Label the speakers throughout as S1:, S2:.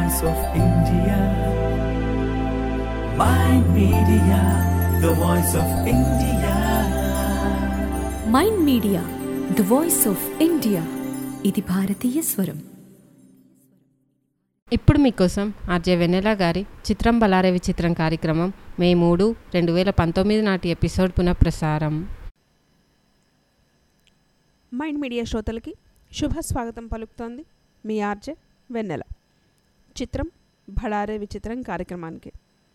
S1: voice of India. My media, the voice of India.
S2: Mind Media the voice of India ఇది భారతీయ స్వరం
S3: ఇప్పుడు మీకోసం ఆర్జే వెన్నెల గారి చిత్రం బలారే విచిత్రం కార్యక్రమం మే మూడు రెండు వేల పంతొమ్మిది నాటి ఎపిసోడ్ పునఃప్రసారం
S4: మైండ్ మీడియా శ్రోతలకి శుభ స్వాగతం పలుకుతోంది మీ ఆర్జే వెన్నెల చిత్రం భడారే విచిత్రం కార్యక్రమానికి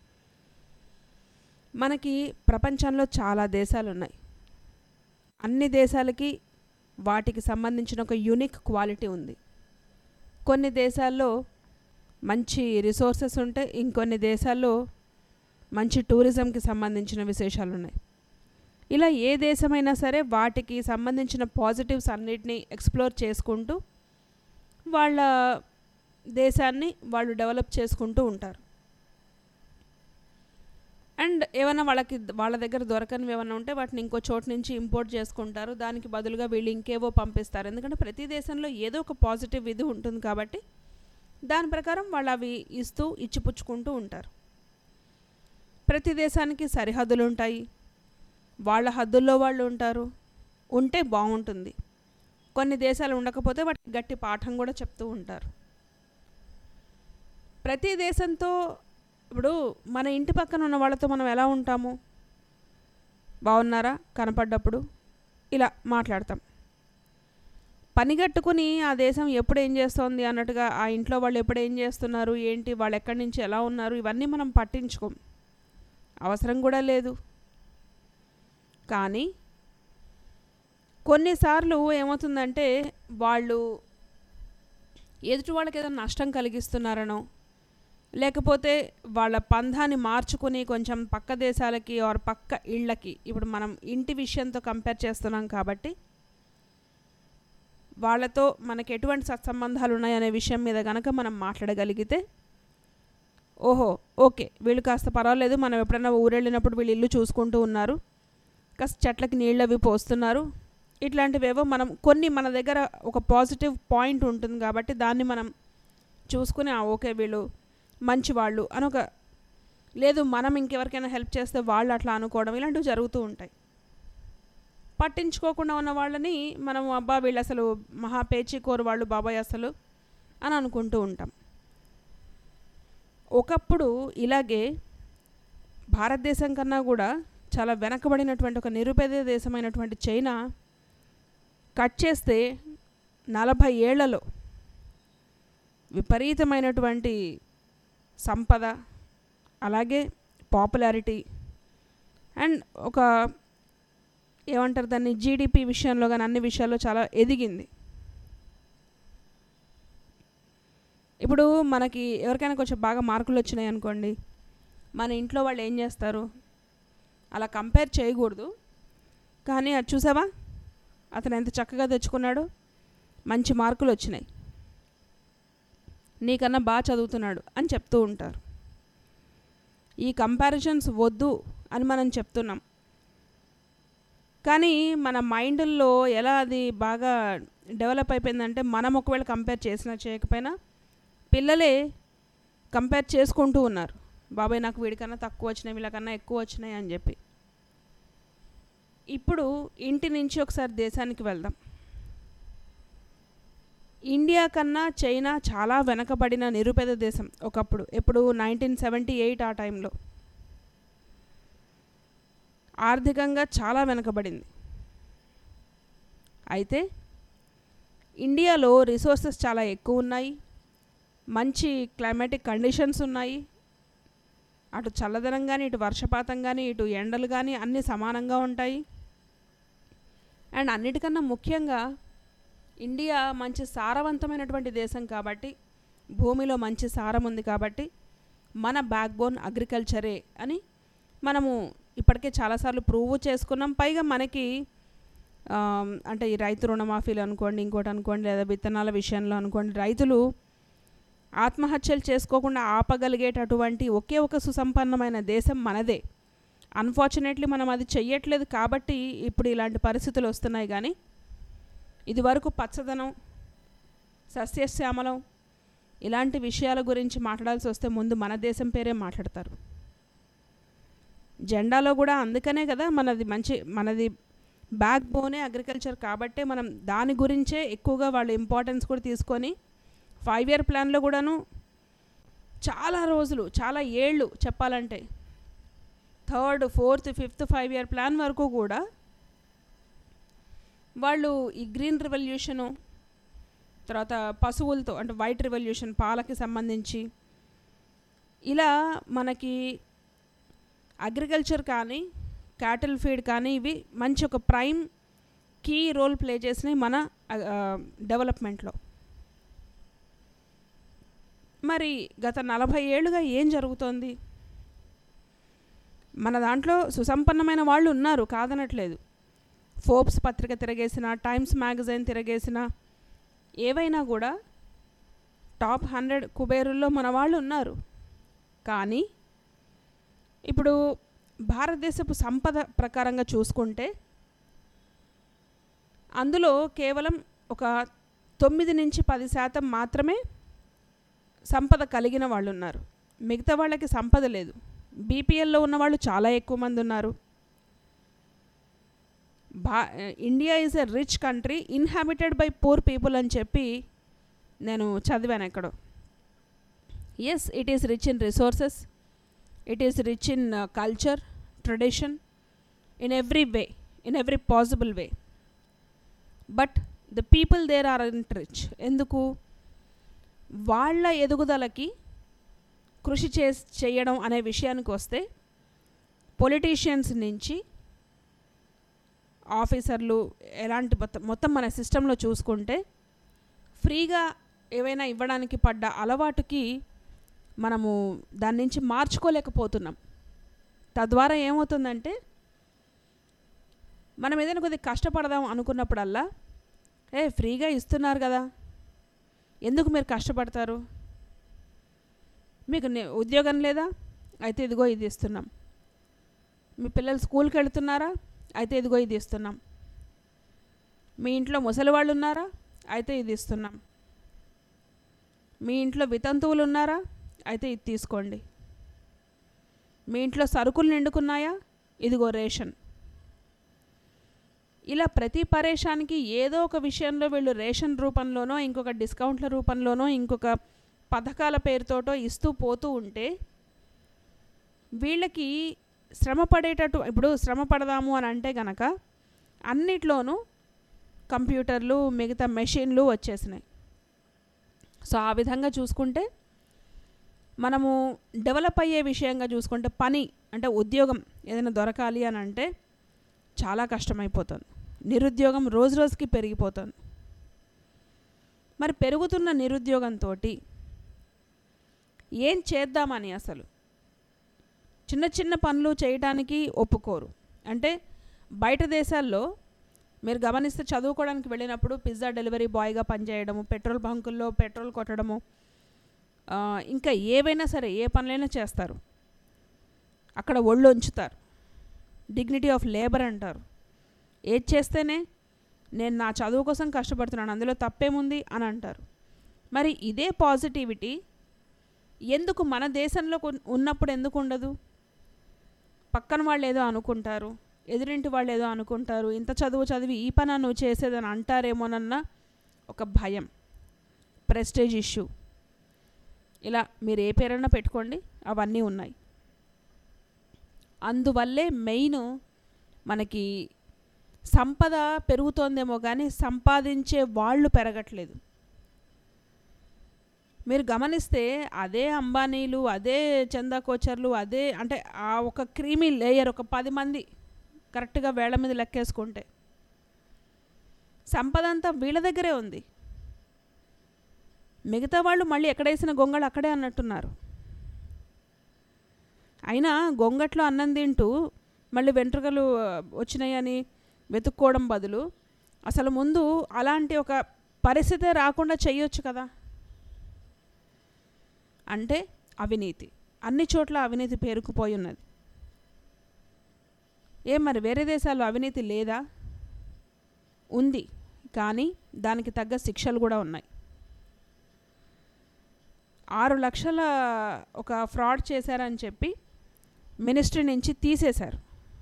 S4: మనకి ప్రపంచంలో చాలా దేశాలు ఉన్నాయి అన్ని దేశాలకి వాటికి సంబంధించిన ఒక యూనిక్ క్వాలిటీ ఉంది కొన్ని దేశాల్లో మంచి రిసోర్సెస్ ఉంటాయి ఇంకొన్ని దేశాల్లో మంచి టూరిజంకి సంబంధించిన విశేషాలు ఉన్నాయి ఇలా ఏ దేశమైనా సరే వాటికి సంబంధించిన పాజిటివ్స్ అన్నిటినీ ఎక్స్ప్లోర్ చేసుకుంటూ వాళ్ళ దేశాన్ని వాళ్ళు డెవలప్ చేసుకుంటూ ఉంటారు అండ్ ఏమైనా వాళ్ళకి వాళ్ళ దగ్గర దొరకనివి ఏమైనా ఉంటే వాటిని ఇంకో చోటు నుంచి ఇంపోర్ట్ చేసుకుంటారు దానికి బదులుగా వీళ్ళు ఇంకేవో పంపిస్తారు ఎందుకంటే ప్రతి దేశంలో ఏదో ఒక పాజిటివ్ ఇది ఉంటుంది కాబట్టి దాని ప్రకారం వాళ్ళు అవి ఇస్తూ ఇచ్చిపుచ్చుకుంటూ ఉంటారు ప్రతి దేశానికి సరిహద్దులు ఉంటాయి వాళ్ళ హద్దుల్లో వాళ్ళు ఉంటారు ఉంటే బాగుంటుంది కొన్ని దేశాలు ఉండకపోతే వాటికి గట్టి పాఠం కూడా చెప్తూ ఉంటారు ప్రతి దేశంతో ఇప్పుడు మన ఇంటి పక్కన ఉన్న వాళ్ళతో మనం ఎలా ఉంటాము బాగున్నారా కనపడ్డప్పుడు ఇలా మాట్లాడతాం పని కట్టుకుని ఆ దేశం ఎప్పుడు ఏం చేస్తోంది అన్నట్టుగా ఆ ఇంట్లో వాళ్ళు ఎప్పుడు ఏం చేస్తున్నారు ఏంటి వాళ్ళు ఎక్కడి నుంచి ఎలా ఉన్నారు ఇవన్నీ మనం పట్టించుకోం అవసరం కూడా లేదు కానీ కొన్నిసార్లు ఏమవుతుందంటే వాళ్ళు ఎదుటి వాళ్ళకి ఏదైనా నష్టం కలిగిస్తున్నారనో లేకపోతే వాళ్ళ పంధాన్ని మార్చుకుని కొంచెం పక్క దేశాలకి ఆర్ పక్క ఇళ్ళకి ఇప్పుడు మనం ఇంటి విషయంతో కంపేర్ చేస్తున్నాం కాబట్టి వాళ్ళతో మనకి ఎటువంటి సత్సంబంధాలు ఉన్నాయనే విషయం మీద కనుక మనం మాట్లాడగలిగితే ఓహో ఓకే వీళ్ళు కాస్త పర్వాలేదు మనం ఎప్పుడైనా ఊరెళ్ళినప్పుడు వీళ్ళు ఇల్లు చూసుకుంటూ ఉన్నారు కాస్త చెట్లకి నీళ్ళు అవి పోస్తున్నారు ఇట్లాంటివేవో మనం కొన్ని మన దగ్గర ఒక పాజిటివ్ పాయింట్ ఉంటుంది కాబట్టి దాన్ని మనం చూసుకుని "ఆ, ఓకే వీళ్ళు మంచి వాళ్ళు అని ఒక లేదు మనం ఇంకెవరికైనా హెల్ప్ చేస్తే వాళ్ళు అట్లా అనుకోవడం ఇలాంటివి జరుగుతూ ఉంటాయి పట్టించుకోకుండా ఉన్న వాళ్ళని మనం అబ్బా వీళ్ళు అసలు మహా పేచీ కోరు వాళ్ళు బాబాయ్ అసలు అని అనుకుంటూ ఉంటాం ఒకప్పుడు ఇలాగే భారతదేశం కన్నా కూడా చాలా వెనకబడినటువంటి ఒక నిరుపేద దేశమైనటువంటి చైనా కట్ చేస్తే నలభై ఏళ్లలో విపరీతమైనటువంటి సంపద అలాగే పాపులారిటీ అండ్ ఒక ఏమంటారు దాన్ని జీడిపి విషయంలో కానీ అన్ని విషయాల్లో చాలా ఎదిగింది ఇప్పుడు మనకి ఎవరికైనా కొంచెం బాగా మార్కులు వచ్చినాయి అనుకోండి మన ఇంట్లో వాళ్ళు ఏం చేస్తారు అలా కంపేర్ చేయకూడదు కానీ అది చూసావా అతను ఎంత చక్కగా తెచ్చుకున్నాడు మంచి మార్కులు వచ్చినాయి నీకన్నా బాగా చదువుతున్నాడు అని చెప్తూ ఉంటారు ఈ కంపారిజన్స్ వద్దు అని మనం చెప్తున్నాం కానీ మన మైండ్లో ఎలా అది బాగా డెవలప్ అయిపోయిందంటే మనం ఒకవేళ కంపేర్ చేసినా చేయకపోయినా పిల్లలే కంపేర్ చేసుకుంటూ ఉన్నారు బాబాయ్ నాకు వీడికన్నా తక్కువ వచ్చినాయి వీళ్ళకన్నా ఎక్కువ వచ్చినాయి అని చెప్పి ఇప్పుడు ఇంటి నుంచి ఒకసారి దేశానికి వెళ్దాం ఇండియా కన్నా చైనా చాలా వెనకబడిన నిరుపేద దేశం ఒకప్పుడు ఎప్పుడు నైన్టీన్ సెవెంటీ ఎయిట్ ఆ టైంలో ఆర్థికంగా చాలా వెనకబడింది అయితే ఇండియాలో రిసోర్సెస్ చాలా ఎక్కువ ఉన్నాయి మంచి క్లైమాటిక్ కండిషన్స్ ఉన్నాయి అటు చల్లదనం కానీ ఇటు వర్షపాతం కానీ ఇటు ఎండలు కానీ అన్నీ సమానంగా ఉంటాయి అండ్ అన్నిటికన్నా ముఖ్యంగా ఇండియా మంచి సారవంతమైనటువంటి దేశం కాబట్టి భూమిలో మంచి సారం ఉంది కాబట్టి మన బ్యాక్ బోన్ అగ్రికల్చరే అని మనము ఇప్పటికే చాలాసార్లు ప్రూవ్ చేసుకున్నాం పైగా మనకి ఆమ్, అంటే ఈ రైతు రుణమాఫీలు అనుకోండి ఇంకోటి అనుకోండి లేదా విత్తనాల విషయంలో అనుకోండి రైతులు ఆత్మహత్యలు చేసుకోకుండా ఆపగలిగేటటువంటి ఒకే ఒక సుసంపన్నమైన దేశం మనదే అన్ఫార్చునేట్లీ మనం అది చెయ్యట్లేదు కాబట్టి ఇప్పుడు ఇలాంటి పరిస్థితులు వస్తున్నాయి కానీ ఇదివరకు పచ్చదనం సస్యశ్యామలం ఇలాంటి విషయాల గురించి మాట్లాడాల్సి వస్తే ముందు మన దేశం పేరే మాట్లాడతారు జెండాలో కూడా అందుకనే కదా మనది మంచి మనది బ్యాక్ బోనే అగ్రికల్చర్ కాబట్టే మనం దాని గురించే ఎక్కువగా వాళ్ళు ఇంపార్టెన్స్ కూడా తీసుకొని ఫైవ్ ఇయర్ ప్లాన్లో కూడాను చాలా రోజులు చాలా ఏళ్ళు చెప్పాలంటే third fourth fifth five year plan వరకు కూడా వాళ్ళు ఈ గ్రీన్ రివల్యూషను తర్వాత పశువులతో అంటే వైట్ రివల్యూషన్ పాలకి సంబంధించి ఇలా మనకి అగ్రికల్చర్ కానీ క్యాటిల్ ఫీడ్ కానీ ఇవి మంచి ఒక ప్రైమ్ కీ రోల్ ప్లే చేసినాయి మన డెవలప్మెంట్లో మరి గత నలభై ఏళ్ళుగా ఏం జరుగుతోంది మన దాంట్లో సుసంపన్నమైన వాళ్ళు ఉన్నారు కాదనట్లేదు ఫోర్బ్స్ పత్రిక తిరగేసిన టైమ్స్ మ్యాగజైన్ తిరగేసిన ఏవైనా కూడా టాప్ హండ్రెడ్ కుబేరుల్లో మన వాళ్ళు ఉన్నారు కానీ ఇప్పుడు భారతదేశపు సంపద ప్రకారంగా చూసుకుంటే అందులో కేవలం ఒక తొమ్మిది నుంచి పది శాతం మాత్రమే సంపద కలిగిన వాళ్ళు ఉన్నారు మిగతా వాళ్ళకి సంపద లేదు బీపీఎల్లో ఉన్న వాళ్ళు చాలా ఎక్కువ మంది ఉన్నారు భా India is a rich country inhabited by poor people అని చెప్పి నేను చదివాను ఎక్కడో yes it is rich in resources it is rich in culture tradition in every way in every possible way but the people there aren't rich ఎందుకు వాళ్ళ ఎదుగుదలకి కృషి చే చేయడం అనే విషయానికి వస్తే పొలిటీషియన్స్ నుంచి ఆఫీసర్లు ఎలాంటి మొత్తం మొత్తం మన సిస్టంలో చూసుకుంటే ఫ్రీగా ఏవైనా ఇవ్వడానికి పడ్డ అలవాటుకి మనము దాని నుంచి మార్చుకోలేకపోతున్నాం తద్వారా ఏమవుతుందంటే మనం ఏదైనా కొద్దిగా కష్టపడదాం అనుకున్నప్పుడల్లా ఏ ఫ్రీగా ఇస్తున్నారు కదా ఎందుకు మీరు కష్టపడతారు మీకు నే- ఉద్యోగం లేదా అయితే ఇదిగో ఇది ఇస్తున్నాం మీ పిల్లలు స్కూల్కి వెళుతున్నారా అయితే ఇదిగో ఇది ఇస్తున్నాం మీ ఇంట్లో ముసలి వాళ్ళు ఉన్నారా అయితే ఇది ఇస్తున్నాం మీ ఇంట్లో వితంతువులు ఉన్నారా అయితే ఇది తీసుకోండి మీ ఇంట్లో సరుకులు నిండుకున్నాయా ఇదిగో రేషన్ ఇలా ప్రతి పరేషానికి ఏదో ఒక విషయంలో వీళ్ళు రేషన్ రూపంలోనో ఇంకొక డిస్కౌంట్ల రూపంలోనో ఇంకొక పథకాల పేరుతోటో ఇస్తూ పోతూ ఉంటే వీళ్ళకి శ్రమ పడేటట్టు ఇప్పుడు శ్రమ పడదాము అని అంటే గనక అన్నిట్లోనూ కంప్యూటర్లు మిగతా మెషిన్లు వచ్చేసినాయి సో ఆ విధంగా చూసుకుంటే మనము డెవలప్ అయ్యే విషయంగా చూసుకుంటే పని అంటే ఉద్యోగం ఏదైనా దొరకాలి అని అంటే చాలా కష్టమైపోతుంది నిరుద్యోగం రోజు రోజుకి పెరిగిపోతుంది మరి పెరుగుతున్న నిరుద్యోగంతో ఏం చేద్దామని అసలు చిన్న చిన్న పనులు చేయడానికి ఒప్పుకోరు అంటే బయట దేశాల్లో మీరు గమనిస్తే చదువుకోవడానికి వెళ్ళినప్పుడు పిజ్జా డెలివరీ బాయ్గా పనిచేయడము పెట్రోల్ బంకుల్లో పెట్రోల్ కొట్టడము ఆ, ఇంకా ఏవైనా సరే ఏ పనులైనా చేస్తారు అక్కడ ఒళ్ళు ఉంచుతారు డిగ్నిటీ ఆఫ్ లేబర్ అంటారు ఏది చేస్తేనే నేను నా చదువు కోసం కష్టపడుతున్నాను అందులో తప్పేముంది అని అంటారు మరి ఇదే పాజిటివిటీ ఎందుకు మన దేశంలో కొన్- ఉన్నప్పుడు ఎందుకు ఉండదు పక్కన వాళ్ళు ఏదో అనుకుంటారు ఎదురింటి వాళ్ళు ఏదో అనుకుంటారు ఇంత చదువు చదివి ఈ పని నువ్వు చేసేదని అంటారేమోనన్న ఒక భయం ప్రెస్టేజ్ ఇష్యూ ఇలా మీరు ఏ పేరైనా పెట్టుకోండి అవన్నీ ఉన్నాయి అందువల్లే మెయిన్ మనకి సంపద పెరుగుతోందేమో కానీ సంపాదించే వాళ్ళు పెరగట్లేదు మీరు గమనిస్తే అదే అంబానీలు అదే చందా కోచర్లు అదే అంటే ఆ ఒక క్రీమీ లేయర్ ఒక పది మంది కరెక్ట్గా వేళ్ల మీద లెక్కేసుకుంటే సంపద అంతా వీళ్ళ దగ్గరే ఉంది మిగతా వాళ్ళు మళ్ళీ ఎక్కడేసిన గొంగళి అక్కడే అన్నట్టున్నారు అయినా గొంగట్లో అన్నం తింటూ మళ్ళీ వెంట్రుకలు ఆ, వచ్చినాయని వెతుక్కోవడం బదులు అసలు ముందు అలాంటి ఒక పరిస్థితే రాకుండా చెయ్యొచ్చు కదా అంటే అవినీతి అన్ని చోట్ల అవినీతి పేరుకుపోయి ఉన్నది ఏం మరి వేరే దేశాల్లో అవినీతి లేదా ఉంది కానీ దానికి తగ్గ శిక్షలు కూడా ఉన్నాయి ఆరు లక్షల ఒక ఫ్రాడ్ చేశారని చెప్పి మినిస్ట్రీ నుంచి తీసేశారు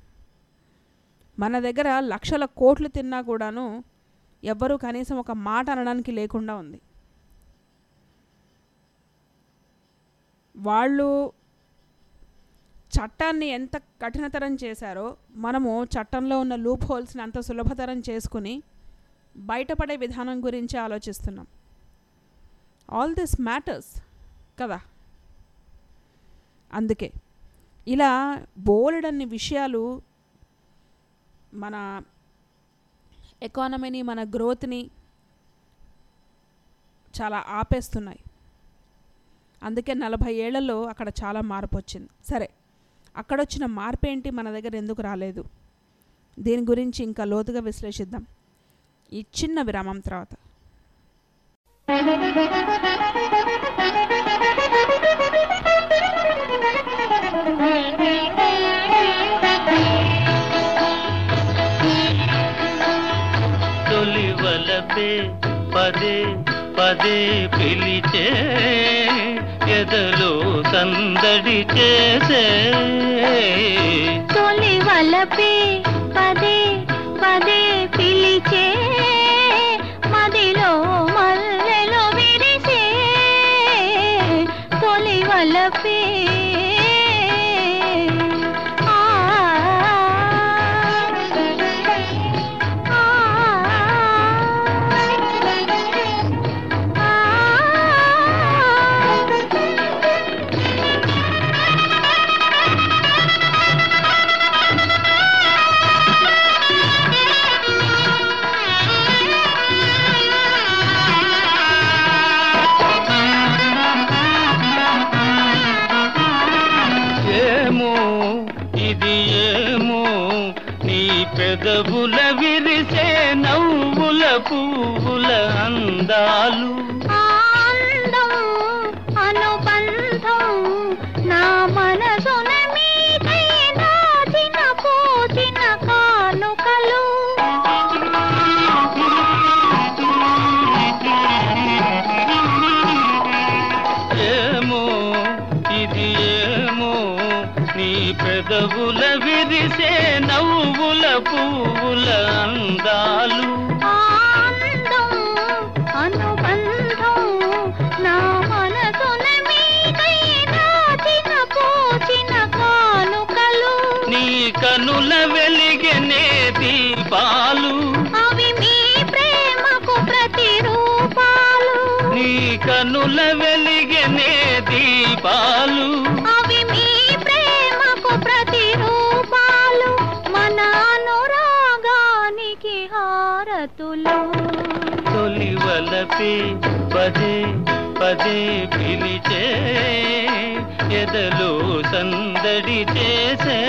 S4: మన దగ్గర లక్షల కోట్లు తిన్నా కూడాను ఎవ్వరూ కనీసం ఒక మాట అనడానికి లేకుండా ఉంది వాళ్ళు చట్టాన్ని ఎంత కఠినతరం చేశారో మనము చట్టంలో ఉన్న లూప్ హోల్స్ని అంత సులభతరం చేసుకుని బయటపడే విధానం గురించి ఆలోచిస్తున్నాం ఆల్ దిస్ మ్యాటర్స్ కదా అందుకే ఇలా బోలెడన్ని విషయాలు మన ఎకానమీని మన గ్రోత్ని చాలా ఆపేస్తున్నాయి అందుకే నలభై ఏళ్లలో అక్కడ చాలా మార్పు వచ్చింది సరే అక్కడ వచ్చిన మార్పు ఏంటి మన దగ్గర ఎందుకు రాలేదు దీని గురించి ఇంకా లోతుగా విశ్లేషిద్దాం ఈ చిన్న విరామం తర్వాత
S5: తొలి వలపే పదే పదే పిలిచే ఎదలో సందడి చేసే
S6: తొలి వలపే పదే పదే పిలిచే మదిలో మల్లెలు విరిసే తొలి వలపే ఆ,
S5: ఏమో ఇది ఏమో నీ పెదవుల విరిసే నవ్వుల పువ్వుల అందాలు
S6: ఆనందం అనుబంధం నా మనసున మీకై దాచిన పోసిన కానుకలు
S5: ఏమో ఇది ఏమో నీ పెదవుల విరిసే నవ్వుల పువ్వుల అందాలు
S6: ఆనందం అనుబంధం నా మనసున మీకై దాచిన పోసిన కానుకలు
S5: నీ కనుల వెలిగనే దీపాలు
S6: అవి మీ ప్రేమకు ప్రతిరూపాలు
S5: నీ కనుల వెలిగనే దీపాలు
S6: అవి మీ ప్రేమకు ప్రతిరూపాలు మన అనురాగానికి హారతులు
S5: తొలి వలపే పదే పదే పిలిచే ఎదలో సందడి చేసే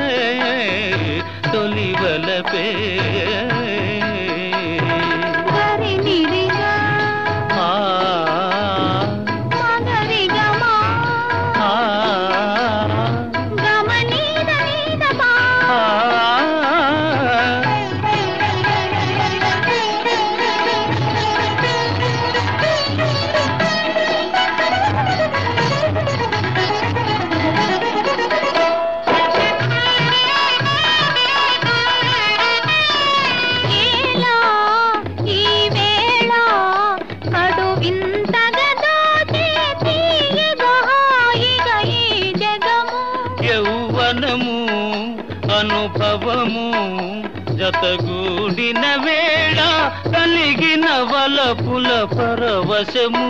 S5: తొలి వలపే
S6: గరి నిరిగా
S5: ఆ,
S6: మగరిగమా
S5: ఆ,
S6: గమనీద నీద బా
S5: ఆ.
S6: ఏలా ఈ వేళ కడు వింతగా దోచే తీయగా హాయిగా ఈ జగము
S5: యౌవనము అనుభవము జతగూడిన వేళ కలిగిన వలపుల పరవశము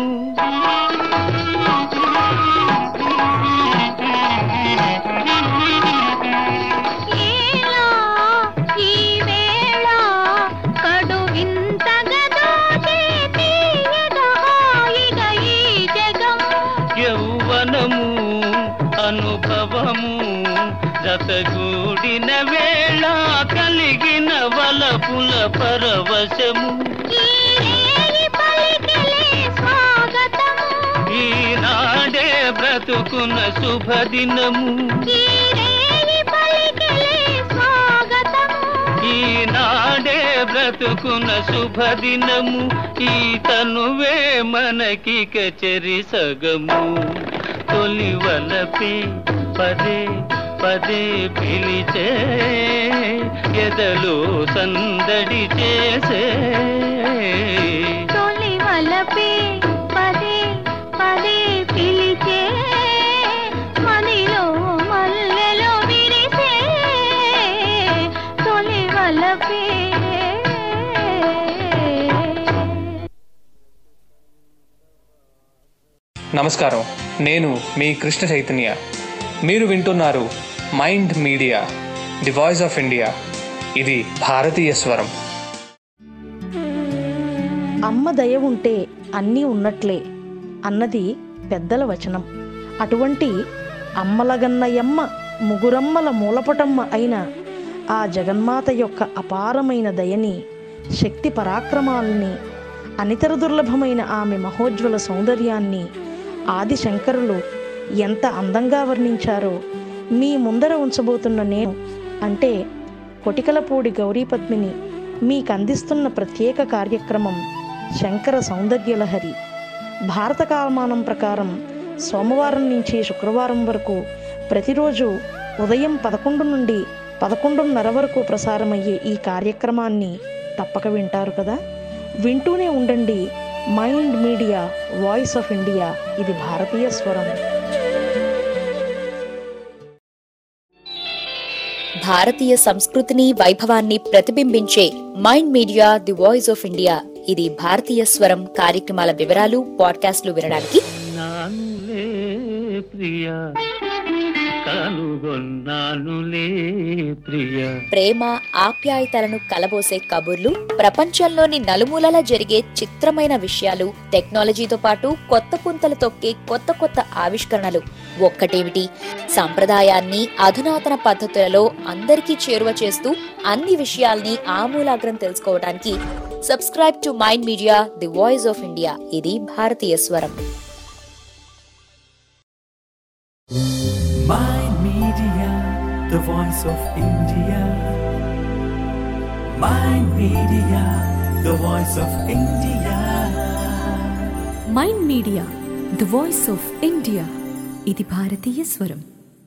S6: ఏలా ఈ వేళ కడు వింతగా దోచే తీయగా హాయిగా ఈ జగము
S5: యౌవనము అనుభవము జతగూడిన వేళ కలిగిన వలపుల పరవశము
S6: ఈ రేయి పలికిలే స్వాగతము
S5: ఈనాడే బ్రతుకున్న శుభదినము
S6: ఈ రేయి పలికిలే స్వాగతము
S5: ఈనాడే బ్రతుకున శుభదినము ఈ తనువే మనకి కచరి సగము తొలి వలపే పదే పదే పిలిచే ఎదలో సందడి చేసే
S6: తొలి వలపే పదే పదే పిలిచే మదిలో మల్లెలో విరిసే తొలి వలపే
S7: నమస్కారం నేను మీ కృష్ణ చైతన్య మీరు వింటున్నారు Mind Media the voice of India ఇది భారతీయ స్వరం
S8: అమ్మ దయ ఉంటే అన్నీ ఉన్నట్లే అన్నది పెద్దల వచనం అటువంటి అమ్మలగన్నయమ్మ ముగురమ్మల మూలపటమ్మ అయిన ఆ జగన్మాత యొక్క అపారమైన దయని శక్తి పరాక్రమాలని అనితర దుర్లభమైన ఆమె మహోజ్వల సౌందర్యాన్ని ఆది శంకరులు ఎంత అందంగా వర్ణించారో మీ ముందర ఉంచబోతున్న నేను అంటే కొటికలపూడి గౌరీపద్మిని మీకు అందిస్తున్న ప్రత్యేక కార్యక్రమం శంకర సౌందర్యలహరి భారత కాలమానం ప్రకారం సోమవారం నుంచి శుక్రవారం వరకు ప్రతిరోజు ఉదయం పదకొండు నుండి పదకొండున్నర వరకు ప్రసారమయ్యే ఈ కార్యక్రమాన్ని తప్పక వింటారు కదా వింటూనే ఉండండి Mind Media voice of India ఇది భారతీయ స్వరం
S9: భారతీయ సంస్కృతిని వైభవాన్ని ప్రతిబింబించే Mind Media the voice of India ఇది భారతీయ స్వరం కార్యక్రమాల వివరాలు పాడ్కాస్ట్లు వినడానికి
S5: నానులే ప్రియ కనుగొన్నానులే ప్రియ
S9: ప్రేమ ఆప్యాయతలను కలబోసే కబుర్లు ప్రపంచంలోని నలుమూలలా జరిగే చిత్రమైన విషయాలు టెక్నాలజీతో పాటు కొత్త పుంతలు తొక్కే కొత్త కొత్త ఆవిష్కరణలు ఒక్కటేమిటి సంప్రదాయాన్ని అధునాతన పద్ధతులలో అందరికీ చేరువ చేస్తూ అన్ని విషయాల్ని ఆమూలాగ్రం తెలుసుకోవడానికి subscribe to Mind Media the voice of India ఇది భారతీయ స్వరం
S1: Mind Media, the voice of India. Mind Media, the voice of India.
S2: Mind Media the voice of India ఇది భారతీయ స్వరం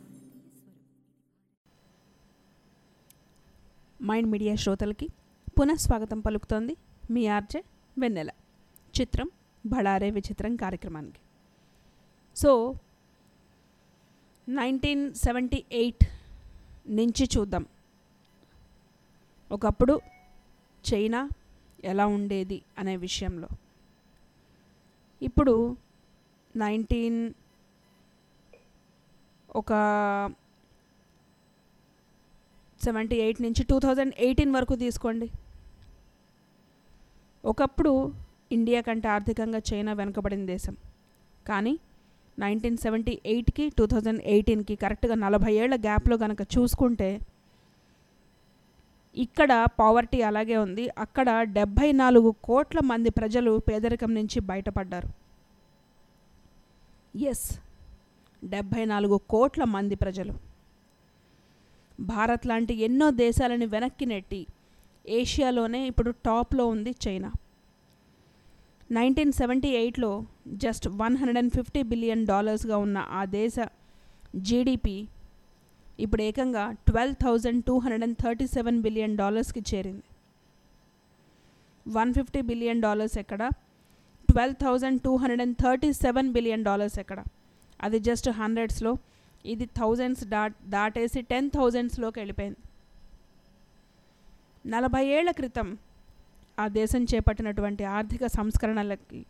S4: మైండ్ మీడియా శ్రోతలకి పునఃస్వాగతం పలుకుతోంది మీ ఆర్జే వెన్నెల చిత్రం బళారే విచిత్రం కార్యక్రమానికి సో నైన్టీన్ సెవెంటీ ఎయిట్ నుంచి చూద్దాం ఒకప్పుడు చైనా ఎలా ఉండేది అనే విషయంలో ఇప్పుడు నైన్టీన్ ఒక సెవెంటీ ఎయిట్ నుంచి టూ థౌజండ్ ఎయిటీన్ వరకు తీసుకోండి ఒకప్పుడు ఇండియా కంటే ఆర్థికంగా చైనా వెనుకబడిన దేశం కానీ నైన్టీన్ సెవెంటీ ఎయిట్కి టూ థౌజండ్ ఎయిటీన్కి కరెక్ట్గా నలభై ఏళ్ల గ్యాప్లో కనుక చూసుకుంటే ఇక్కడ పావర్టీ అలాగే ఉంది అక్కడ డెబ్భై నాలుగు కోట్ల మంది ప్రజలు పేదరికం నుంచి బయటపడ్డారు ఎస్ డెబ్భై నాలుగు కోట్ల మంది ప్రజలు భారత్ లాంటి ఎన్నో దేశాలని వెనక్కి నెట్టి ఏషియాలోనే ఇప్పుడు టాప్లో ఉంది చైనా నైన్టీన్ సెవెంటీ ఎయిట్లో just one hundred and fifty billion డాలర్స్గా ఉన్న ఆ దేశ జీడిపి ఇప్పుడు ఏకంగా twelve thousand two hundred and thirty seven billion డాలర్స్కి చేరింది వన్ ఫిఫ్టీ బిలియన్ డాలర్స్ ఎక్కడ twelve thousand two hundred and thirty seven billion dollars ఎక్కడ అది జస్ట్ హండ్రెడ్స్లో ఇది థౌజండ్స్ డాట్ దాటేసి టెన్ థౌజండ్స్లోకి వెళ్ళిపోయింది నలభై ఏళ్ల క్రితం ఆ దేశం చేపట్టినటువంటి ఆర్థిక సంస్కరణలకి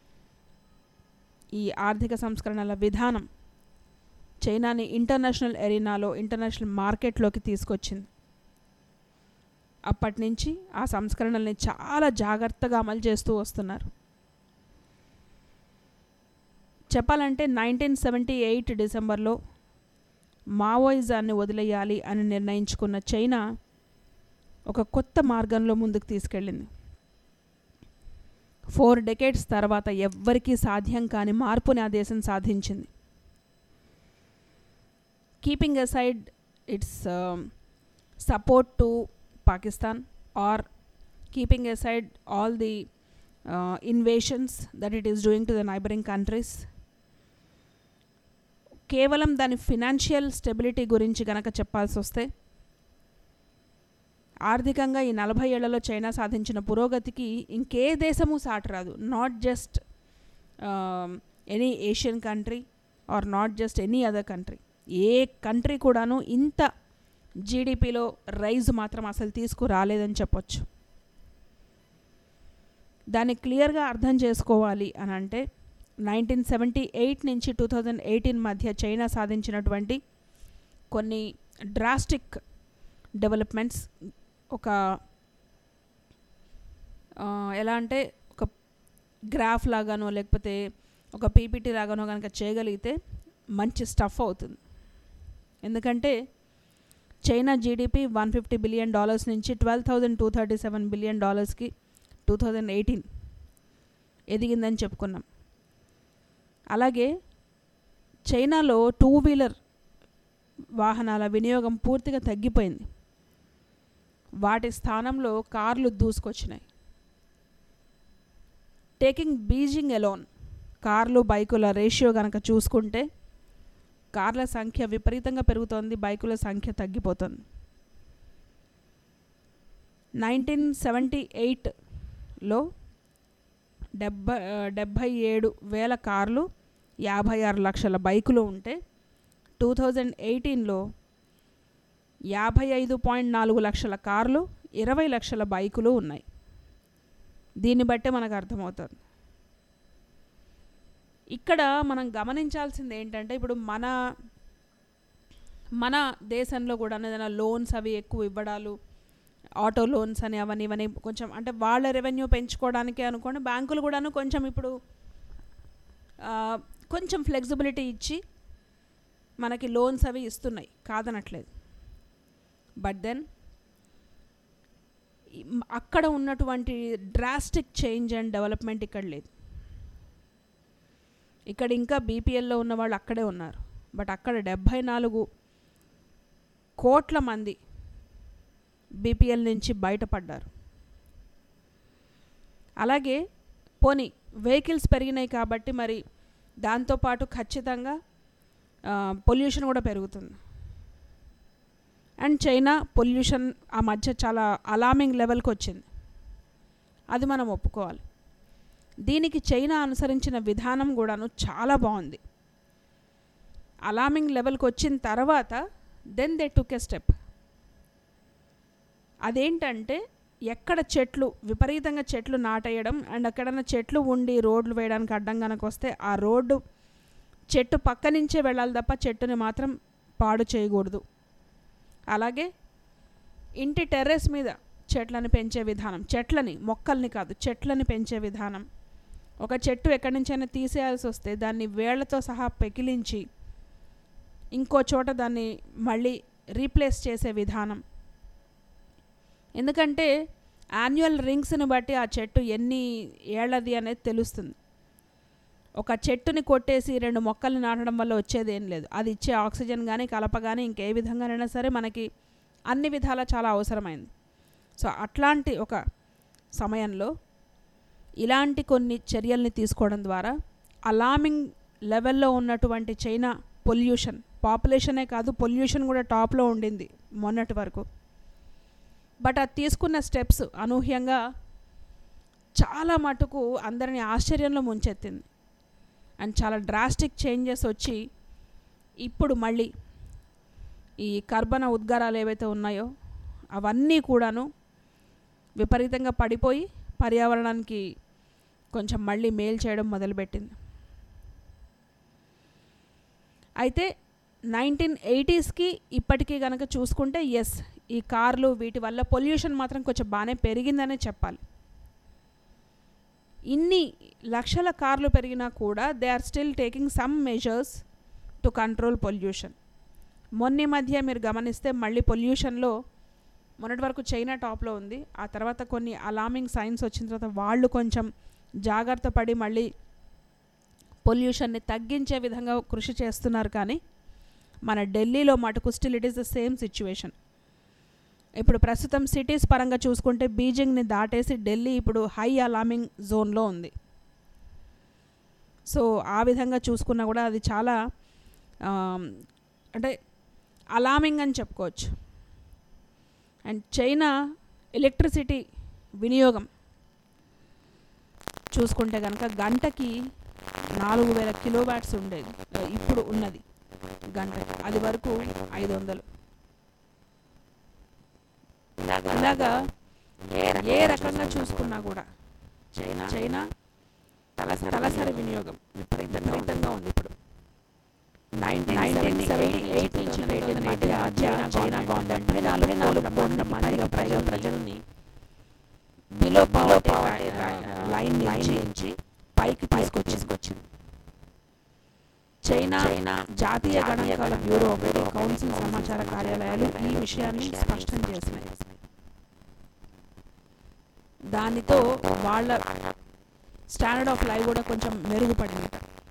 S4: ఈ ఆర్థిక సంస్కరణల విధానం చైనాని ఇంటర్నేషనల్ ఎరీనాలో ఇంటర్నేషనల్ మార్కెట్లోకి తీసుకొచ్చింది అప్పటి నుంచి ఆ సంస్కరణల్ని చాలా జాగ్రత్తగా అమలు చేస్తూ వస్తున్నారు చెప్పాలంటే నైన్టీన్ సెవెంటీ ఎయిట్ డిసెంబర్లో మావోయిజాన్ని వదిలేయాలి అని నిర్ణయించుకున్న చైనా ఒక కొత్త మార్గంలో ముందుకు తీసుకెళ్ళింది ఫోర్ డెకేడ్స్ తర్వాత ఎవ్వరికీ సాధ్యం కాని మార్పుని ఆ దేశం సాధించింది keeping aside its support to Pakistan or keeping aside all the uh, invasions that it is doing to the neighboring countries కేవలం దాని ఫినాన్షియల్ స్టెబిలిటీ గురించి గనక చెప్పాల్సి వస్తే ఆర్థికంగా ఈ నలభై ఏళ్లలో చైనా సాధించిన పురోగతికి ఇంకే దేశము సాటరాదు not just any Asian country or not just any other country ఏ కంట్రీ కూడాను ఇంత జీడిపిలో రైజ్ మాత్రం అసలు తీసుకురాలేదని చెప్పొచ్చు దాన్ని క్లియర్గా అర్థం చేసుకోవాలి అని అంటే నైన్టీన్ సెవెంటీ ఎయిట్ నుంచి టూ థౌజండ్ ఎయిటీన్ మధ్య చైనా సాధించినటువంటి కొన్ని డ్రాస్టిక్ డెవలప్మెంట్స్ ఒక ఆ, ఎలా అంటే ఒక గ్రాఫ్ లాగానో లేకపోతే ఒక పీపీటీ లాగానో కనుక చేయగలిగితే మంచి స్టఫ్ అవుతుంది ఎందుకంటే China GDP one fifty billion dollars నుంచి twelve thousand two thirty seven billion డాలర్స్కి టూ థౌజండ్ ఎయిటీన్ ఎదిగిందని చెప్పుకున్నాం అలాగే చైనాలో టూ వీలర్ వాహనాల వినియోగం పూర్తిగా తగ్గిపోయింది వాటి స్థానంలో కార్లు దూసుకొచ్చినాయి టేకింగ్ బీజింగ్ ఎలోన్ కార్లు బైకుల రేషియో కనుక చూసుకుంటే కార్ల సంఖ్య విపరీతంగా పెరుగుతోంది బైకుల సంఖ్య తగ్గిపోతుంది నైన్టీన్ సెవెంటీ ఎయిట్లో డెబ్బై డెబ్భై ఏడు వేల కార్లు యాభై ఆరు లక్షల బైకులు ఉంటే టూ థౌజండ్ ఎయిటీన్లో యాభై ఐదు పాయింట్ నాలుగు లక్షల కార్లు ఇరవై లక్షల బైకులు ఉన్నాయి దీన్ని బట్టే మనకు అర్థమవుతుంది ఇక్కడ మనం గమనించాల్సింది ఏంటంటే ఇప్పుడు మన మన దేశంలో కూడా ఏదైనా లోన్స్ అవి ఎక్కువ ఇవ్వడాలు ఆటో లోన్స్ అని అవన్నీ ఇవన్నీ కొంచెం అంటే వాళ్ళ రెవెన్యూ పెంచుకోవడానికి అనుకోండి బ్యాంకులు కూడాను కొంచెం ఇప్పుడు ఆ, కొంచెం ఫ్లెక్సిబిలిటీ ఇచ్చి మనకి లోన్స్ అవి ఇస్తున్నాయి కాదనట్లేదు బట్ దెన్ అక్కడ ఉన్నటువంటి డ్రాస్టిక్ చేంజ్ అండ్ డెవలప్మెంట్ ఇక్కడ లేదు ఇక్కడ ఇంకా బీపీఎల్లో ఉన్న వాళ్ళు అక్కడే ఉన్నారు బట్ అక్కడ డెబ్భై నాలుగు కోట్ల మంది బీపీఎల్ నుంచి బయటపడ్డారు అలాగే పోనీ వెహికల్స్ పెరిగినాయి కాబట్టి మరి దాంతోపాటు ఖచ్చితంగా పొల్యూషన్ కూడా పెరుగుతుంది అండ్ చైనా పొల్యూషన్ ఆ మధ్య చాలా అలామింగ్ లెవెల్కి వచ్చింది అది మనం ఒప్పుకోవాలి దీనికి చైనా అనుసరించిన విధానం కూడాను చాలా బాగుంది అలామింగ్ లెవెల్కి వచ్చిన తర్వాత then they took a step అదేంటంటే ఎక్కడ చెట్లు విపరీతంగా చెట్లు నాటేయడం అండ్ ఎక్కడైనా చెట్లు ఉండి రోడ్లు వేయడానికి అడ్డం కనుక వస్తే ఆ రోడ్డు చెట్టు పక్క నుంచే వెళ్ళాలి తప్ప చెట్టుని మాత్రం పాడు చేయకూడదు అలాగే ఇంటి టెర్రస్ మీద చెట్లను పెంచే విధానం చెట్లని మొక్కల్ని కాదు చెట్లని పెంచే విధానం ఒక చెట్టు ఎక్కడి నుంచైనా తీసేయాల్సి వస్తే దాన్ని వేళ్లతో సహా పెకిలించి ఇంకో చోట దాన్ని మళ్ళీ రీప్లేస్ చేసే విధానం ఎందుకంటే యాన్యువల్ రింగ్స్ని బట్టి ఆ చెట్టు ఎన్ని ఏళ్ళది అనేది తెలుస్తుంది ఒక చెట్టుని కొట్టేసి రెండు మొక్కల్ని నాటడం వల్ల వచ్చేది ఏం లేదు అది ఇచ్చే ఆక్సిజన్ కానీ కలప కానీ ఇంకే విధంగానైనా సరే మనకి అన్ని విధాలా చాలా అవసరమైంది సో అట్లాంటి ఒక సమయంలో ఇలాంటి కొన్ని చర్యల్ని తీసుకోవడం ద్వారా అలామింగ్ లెవెల్లో ఉన్నటువంటి చైనా పొల్యూషన్ పాపులేషనే కాదు పొల్యూషన్ కూడా టాప్లో ఉండింది మొన్నటి వరకు బట్ అది తీసుకున్న స్టెప్స్ అనూహ్యంగా చాలా మటుకు అందరిని ఆశ్చర్యంలో ముంచెత్తింది అండ్ చాలా డ్రాస్టిక్ చేంజెస్ వచ్చి ఇప్పుడు మళ్ళీ ఈ కర్బన ఉద్గారాలు ఏవైతే ఉన్నాయో అవన్నీ కూడాను విపరీతంగా పడిపోయి పర్యావరణానికి కొంచెం మళ్ళీ మేలు చేయడం మొదలుపెట్టింది అయితే నైన్టీన్ ఎయిటీస్కి ఇప్పటికీ కనుక చూసుకుంటే ఎస్ ఈ కార్లు వీటి వల్ల పొల్యూషన్ మాత్రం కొంచెం బాగానే పెరిగిందనే చెప్పాలి ఇన్ని లక్షల కార్లు పెరిగినా కూడా they are still taking some measures to control pollution మొన్న మధ్య మీరు గమనిస్తే మళ్ళీ పొల్యూషన్లో మొన్నటి వరకు చైనా టాప్లో ఉంది ఆ తర్వాత కొన్ని అలామింగ్ సైన్స్ వచ్చిన తర్వాత వాళ్ళు కొంచెం జాగ్రత్త పడి మళ్ళీ పొల్యూషన్ని తగ్గించే విధంగా కృషి చేస్తున్నారు కానీ మన ఢిల్లీలో మటుకు still it is the same situation ఇప్పుడు ప్రస్తుతం సిటీస్ పరంగా చూసుకుంటే బీజింగ్ని దాటేసి ఢిల్లీ ఇప్పుడు హై అలార్మింగ్ జోన్లో ఉంది సో ఆ విధంగా చూసుకున్నా కూడా అది చాలా ఆమ్, అంటే అలార్మింగ్ అని చెప్పుకోవచ్చు అండ్ చైనా ఎలక్ట్రిసిటీ వినియోగం చూసుకుంటే కనుక గంటకి నాలుగు వేల కిలోవాట్స్ ఉండేది ఆ, ఇప్పుడు ఉన్నది గంటకి అది వరకు ఐదు వందలు ఇలాగా ఏ రకంగా చూసుకున్నా కూడా చైనా తలసరి వినియోగం విపరీతంగా ఉంది ఇప్పుడు నైన్టీన్ సెవెంటీ ఎయిట్ నుంచి ఎయిటీన్ మధ్య చైనా చైనా గవర్నమెంట్ మీద నాలుగు నాలుగు కోట్ల మందిగా ప్రజల ప్రజల్ని బిలో పావర్టీ లైన్ నుంచి పైకి తీసుకొచ్చింది చైనా చైనా జాతీయ గణాంకాల బ్యూరో బ్యూరో కౌన్సిల్ సమాచార కార్యాలయాలు ఈ విషయాన్ని స్పష్టం చేసినాయి దానితో వాళ్ళ స్టాండర్డ్ ఆఫ్ లైఫ్ కూడా కొంచెం మెరుగుపడింది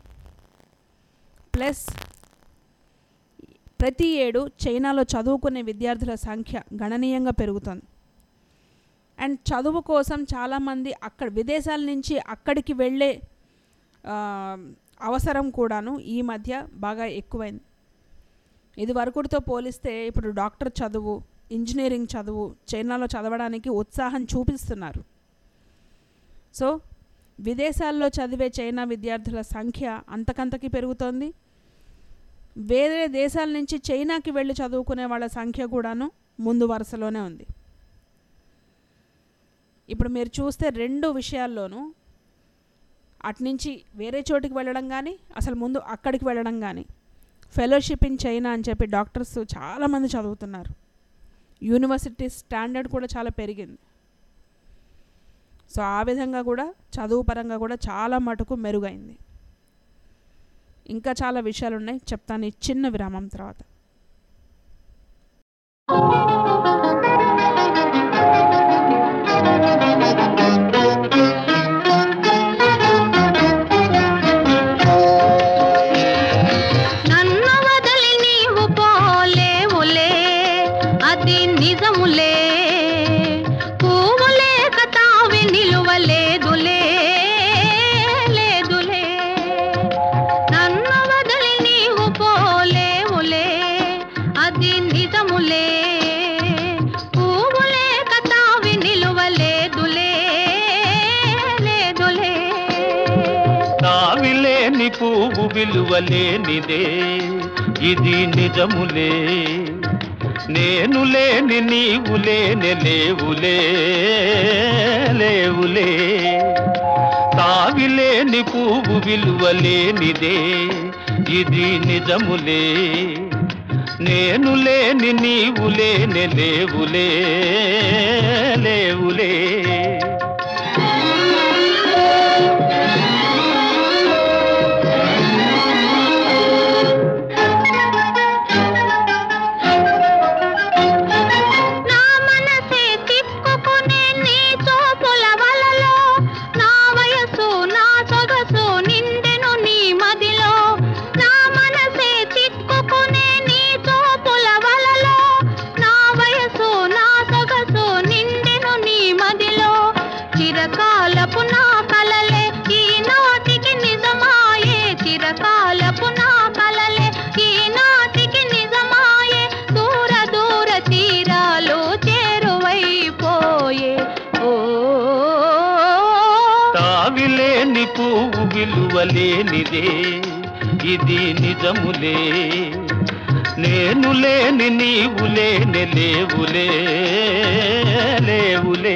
S4: ప్లస్ ప్రతి ఏడు చైనాలో చదువుకునే విద్యార్థుల సంఖ్య గణనీయంగా పెరుగుతుంది అండ్ చదువు కోసం చాలామంది అక్కడ విదేశాల నుంచి అక్కడికి వెళ్ళే ఆ, అవసరం కూడాను ఈ మధ్య బాగా ఎక్కువైంది ఇది వరకుతో పోలిస్తే ఇప్పుడు డాక్టర్ చదువు ఇంజనీరింగ్ చదువు చైనాలో చదవడానికి ఉత్సాహం చూపిస్తున్నారు సో విదేశాల్లో చదివే చైనా విద్యార్థుల సంఖ్య అంతకంతకి పెరుగుతోంది వేరే దేశాల నుంచి చైనాకి వెళ్ళి చదువుకునే వాళ్ళ సంఖ్య కూడాను ముందు వరుసలోనే ఉంది ఇప్పుడు మీరు చూస్తే రెండు విషయాల్లోనూ అట్నుంచి వేరే చోటికి వెళ్ళడం కానీ అసలు ముందు అక్కడికి వెళ్ళడం కానీ ఫెలోషిప్ ఇన్ చైనా అని చెప్పి డాక్టర్స్ చాలామంది చదువుతున్నారు యూనివర్సిటీ స్టాండర్డ్ కూడా చాలా పెరిగింది సో ఆ విధంగా కూడా చదువు పరంగా కూడా చాలా మటుకు మెరుగైంది ఇంకా చాలా విషయాలు ఉన్నాయి చెప్తాను ఈ చిన్న విరామం తర్వాత
S6: నన్ను వదిలి నీవు పోలేవులే అది నిజములే పువ్వులే కతావి నిలువలేదులే లేదులే నన్ను వదిలి నీవు పోలేవులే అది నిజములే పువ్వులే కతావి నిలువలేదులే లేదులే
S5: తావిలేని పువ్వు విలువలేనిదే ఇది నిజములే నేను లేని నీవు లేని లేవులే లేవులే తావిలేని పువ్వు విలువలేనిదే ఇది నిజములే నేను లేని నీవు లేని లేవులే లేవులే
S6: నా మనసే తిప్పుకునే నీ చూపుల వలలో నా వయసు నా సొగసు నిండెను నీ మదిలో నా మనసే తిప్పుకునే నీ చూపుల వలలో నా వయసు నా సొగసు నిండెను నీ మదిలో చిరకాలపు నా కలలే ఈనాటికి నిజమాయే చిరకాలపు నా కలలే ఈనాటికి నిజమాయే దూర దూర తీరాలు చేరువైపోయే ఓ
S5: తావిలేని పువ్వు విలువలేనిదే ఇది నిజములే నేను లేని నీవు లేని లేవులే లేవులే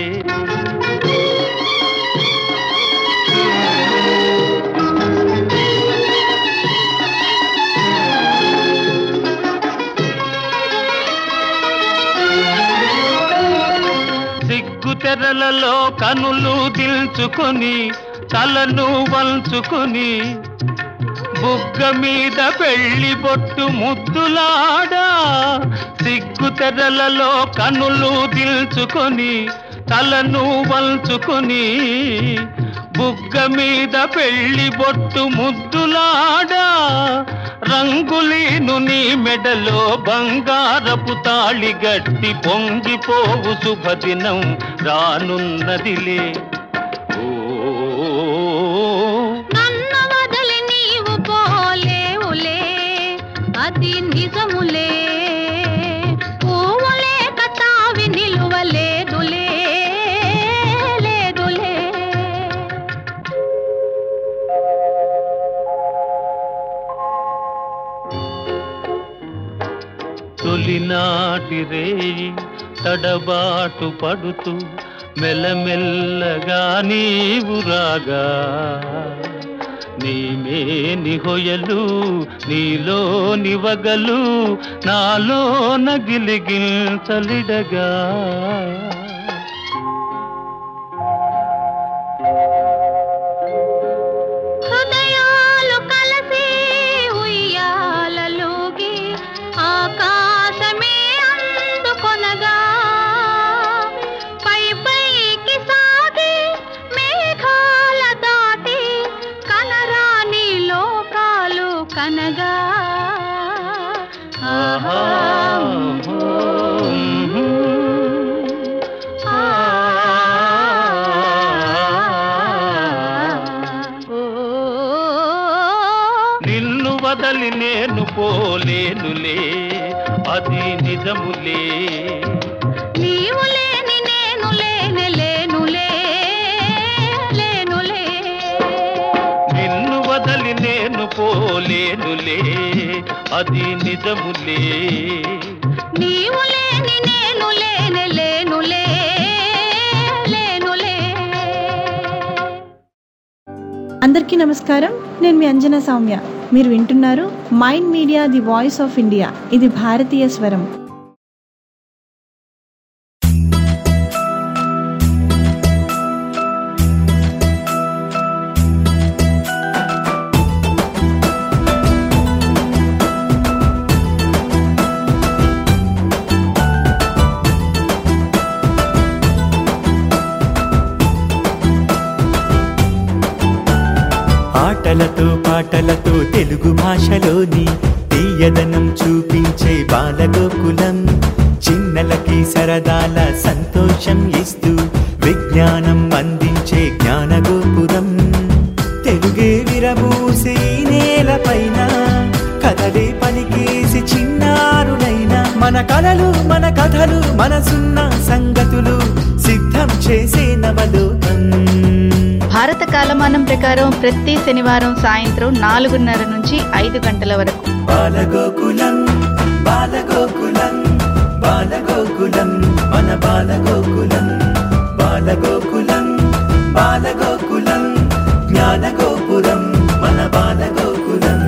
S5: సిగ్గు తెరలలో కనులు దిల్చుకొని తలను వంచుకొని బుగ్గ మీద పెళ్లి బొట్టు ముద్దులాడా సిగ్గు తెరలలో కనులు దిల్చుకొని తలను వంచుకొని బుగ్గ మీద పెళ్లి బొట్టు ముద్దులాడా రంగులీను నీ మెడలో బంగారపు తాళి గట్టి పొంగిపోవు శుభదినం రానున్నదిలే ఓ
S6: నన్ను వదిలి నీవు పోలేవులే అది నిజములే పువ్వులే కతావి నిలువలేదులే లేదులే
S5: తొలినాటి రేయి తడబాటు పడుతూ మెల్లమెల్లగా నీవు రాగా నీమేని హొయలు నీలో నివగలు నాలో నగిలిగిల్తలిడగా
S6: హృదయాలు కలసి ఉయ్యాలలోగి ఆకాశమే అందుకొనగా పై పైకి సాగి మేఘాల దాటి కనరాని లోకాలు కనగా ఆహా
S5: నిన్ను వదలి నేను పోలేనులే అది నిజములే
S6: నీవు లేని నేను లేనే లేనులే లేనులే
S5: నిన్ను వదలి నేను పోలేనులే అది నిజములే
S6: నీవు లేని నేను లేనే లేనులే లేనులే
S10: అందరికీ నమస్కారం నేను మీ అంజనా సౌమ్య మీరు వింటున్నారు Mind Media the voice of India ఇది భారతీయ స్వరం
S1: ఆటలతో పాటలతో తెలుగు భాషలోని తీయదనం చూపించే బాలగోకులం చిన్నలకి సరదాల సంతోషం ఇస్తూ విజ్ఞానం అందించే జ్ఞానగోపురం తెలుగే విరబూసి ఈ నేలపైన కథలే పలికేసి చిన్నారులైన మన కలలు మన కథలు మనసున్న సంగతులు సిద్ధం చేసే నవలోకం
S11: భారత కాలమానం ప్రకారం ప్రతి శనివారం సాయంత్రం నాలుగున్నర నుంచి ఐదు గంటల వరకు
S1: బాలగోకులం బాలగోకులం బాలగోకులం మన బాలగోకులం బాలగోకులం బాలగోకులం జ్ఞానగోపురం మన Balagokulam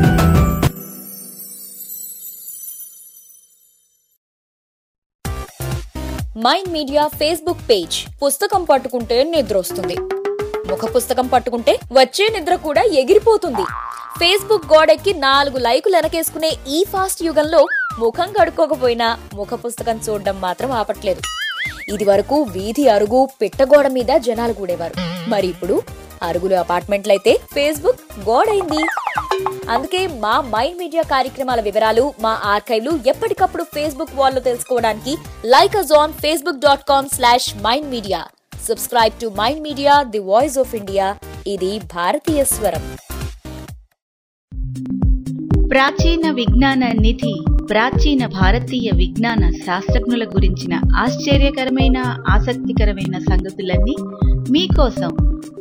S9: Mind Media Facebook page పుస్తకం పట్టుకుంటే నిద్ర వస్తుంది ముఖ పుస్తకం పట్టుకుంటే వచ్చే నిద్ర కూడా ఎగిరిపోతుంది ఫేస్బుక్ గోడెక్కి నాలుగు లైకులు వెనకేసుకునే ఈ ఫాస్ట్ యుగంలో ముఖం కడుక్కోకపోయినా ముఖ పుస్తకం చూడడం మాత్రం ఆపట్లేదు ఇది వరకు వీధి అరుగు పిట్టగోడ మీద జనాలు కూడేవారు మరి ఇప్పుడు అరుగులు అపార్ట్మెంట్లయితే ఫేస్బుక్ గోడైంది అందుకే మా మైండ్ మీడియా కార్యక్రమాల వివరాలు మా ఆర్కైవ్లు ఎప్పటికప్పుడు ఫేస్బుక్ వాల్లో తెలుసుకోవడానికి like us on Facebook dot com slash Mind Media subscribe to Mind Media the voice of India ఇది భారతీయ స్వరం
S11: ప్రాచీన విజ్ఞాన నిధి ప్రాచీన భారతీయ విజ్ఞాన శాస్త్రజ్ఞుల గురించిన ఆశ్చర్యకరమైన ఆసక్తికరమైన సంగతులన్నీ మీకోసం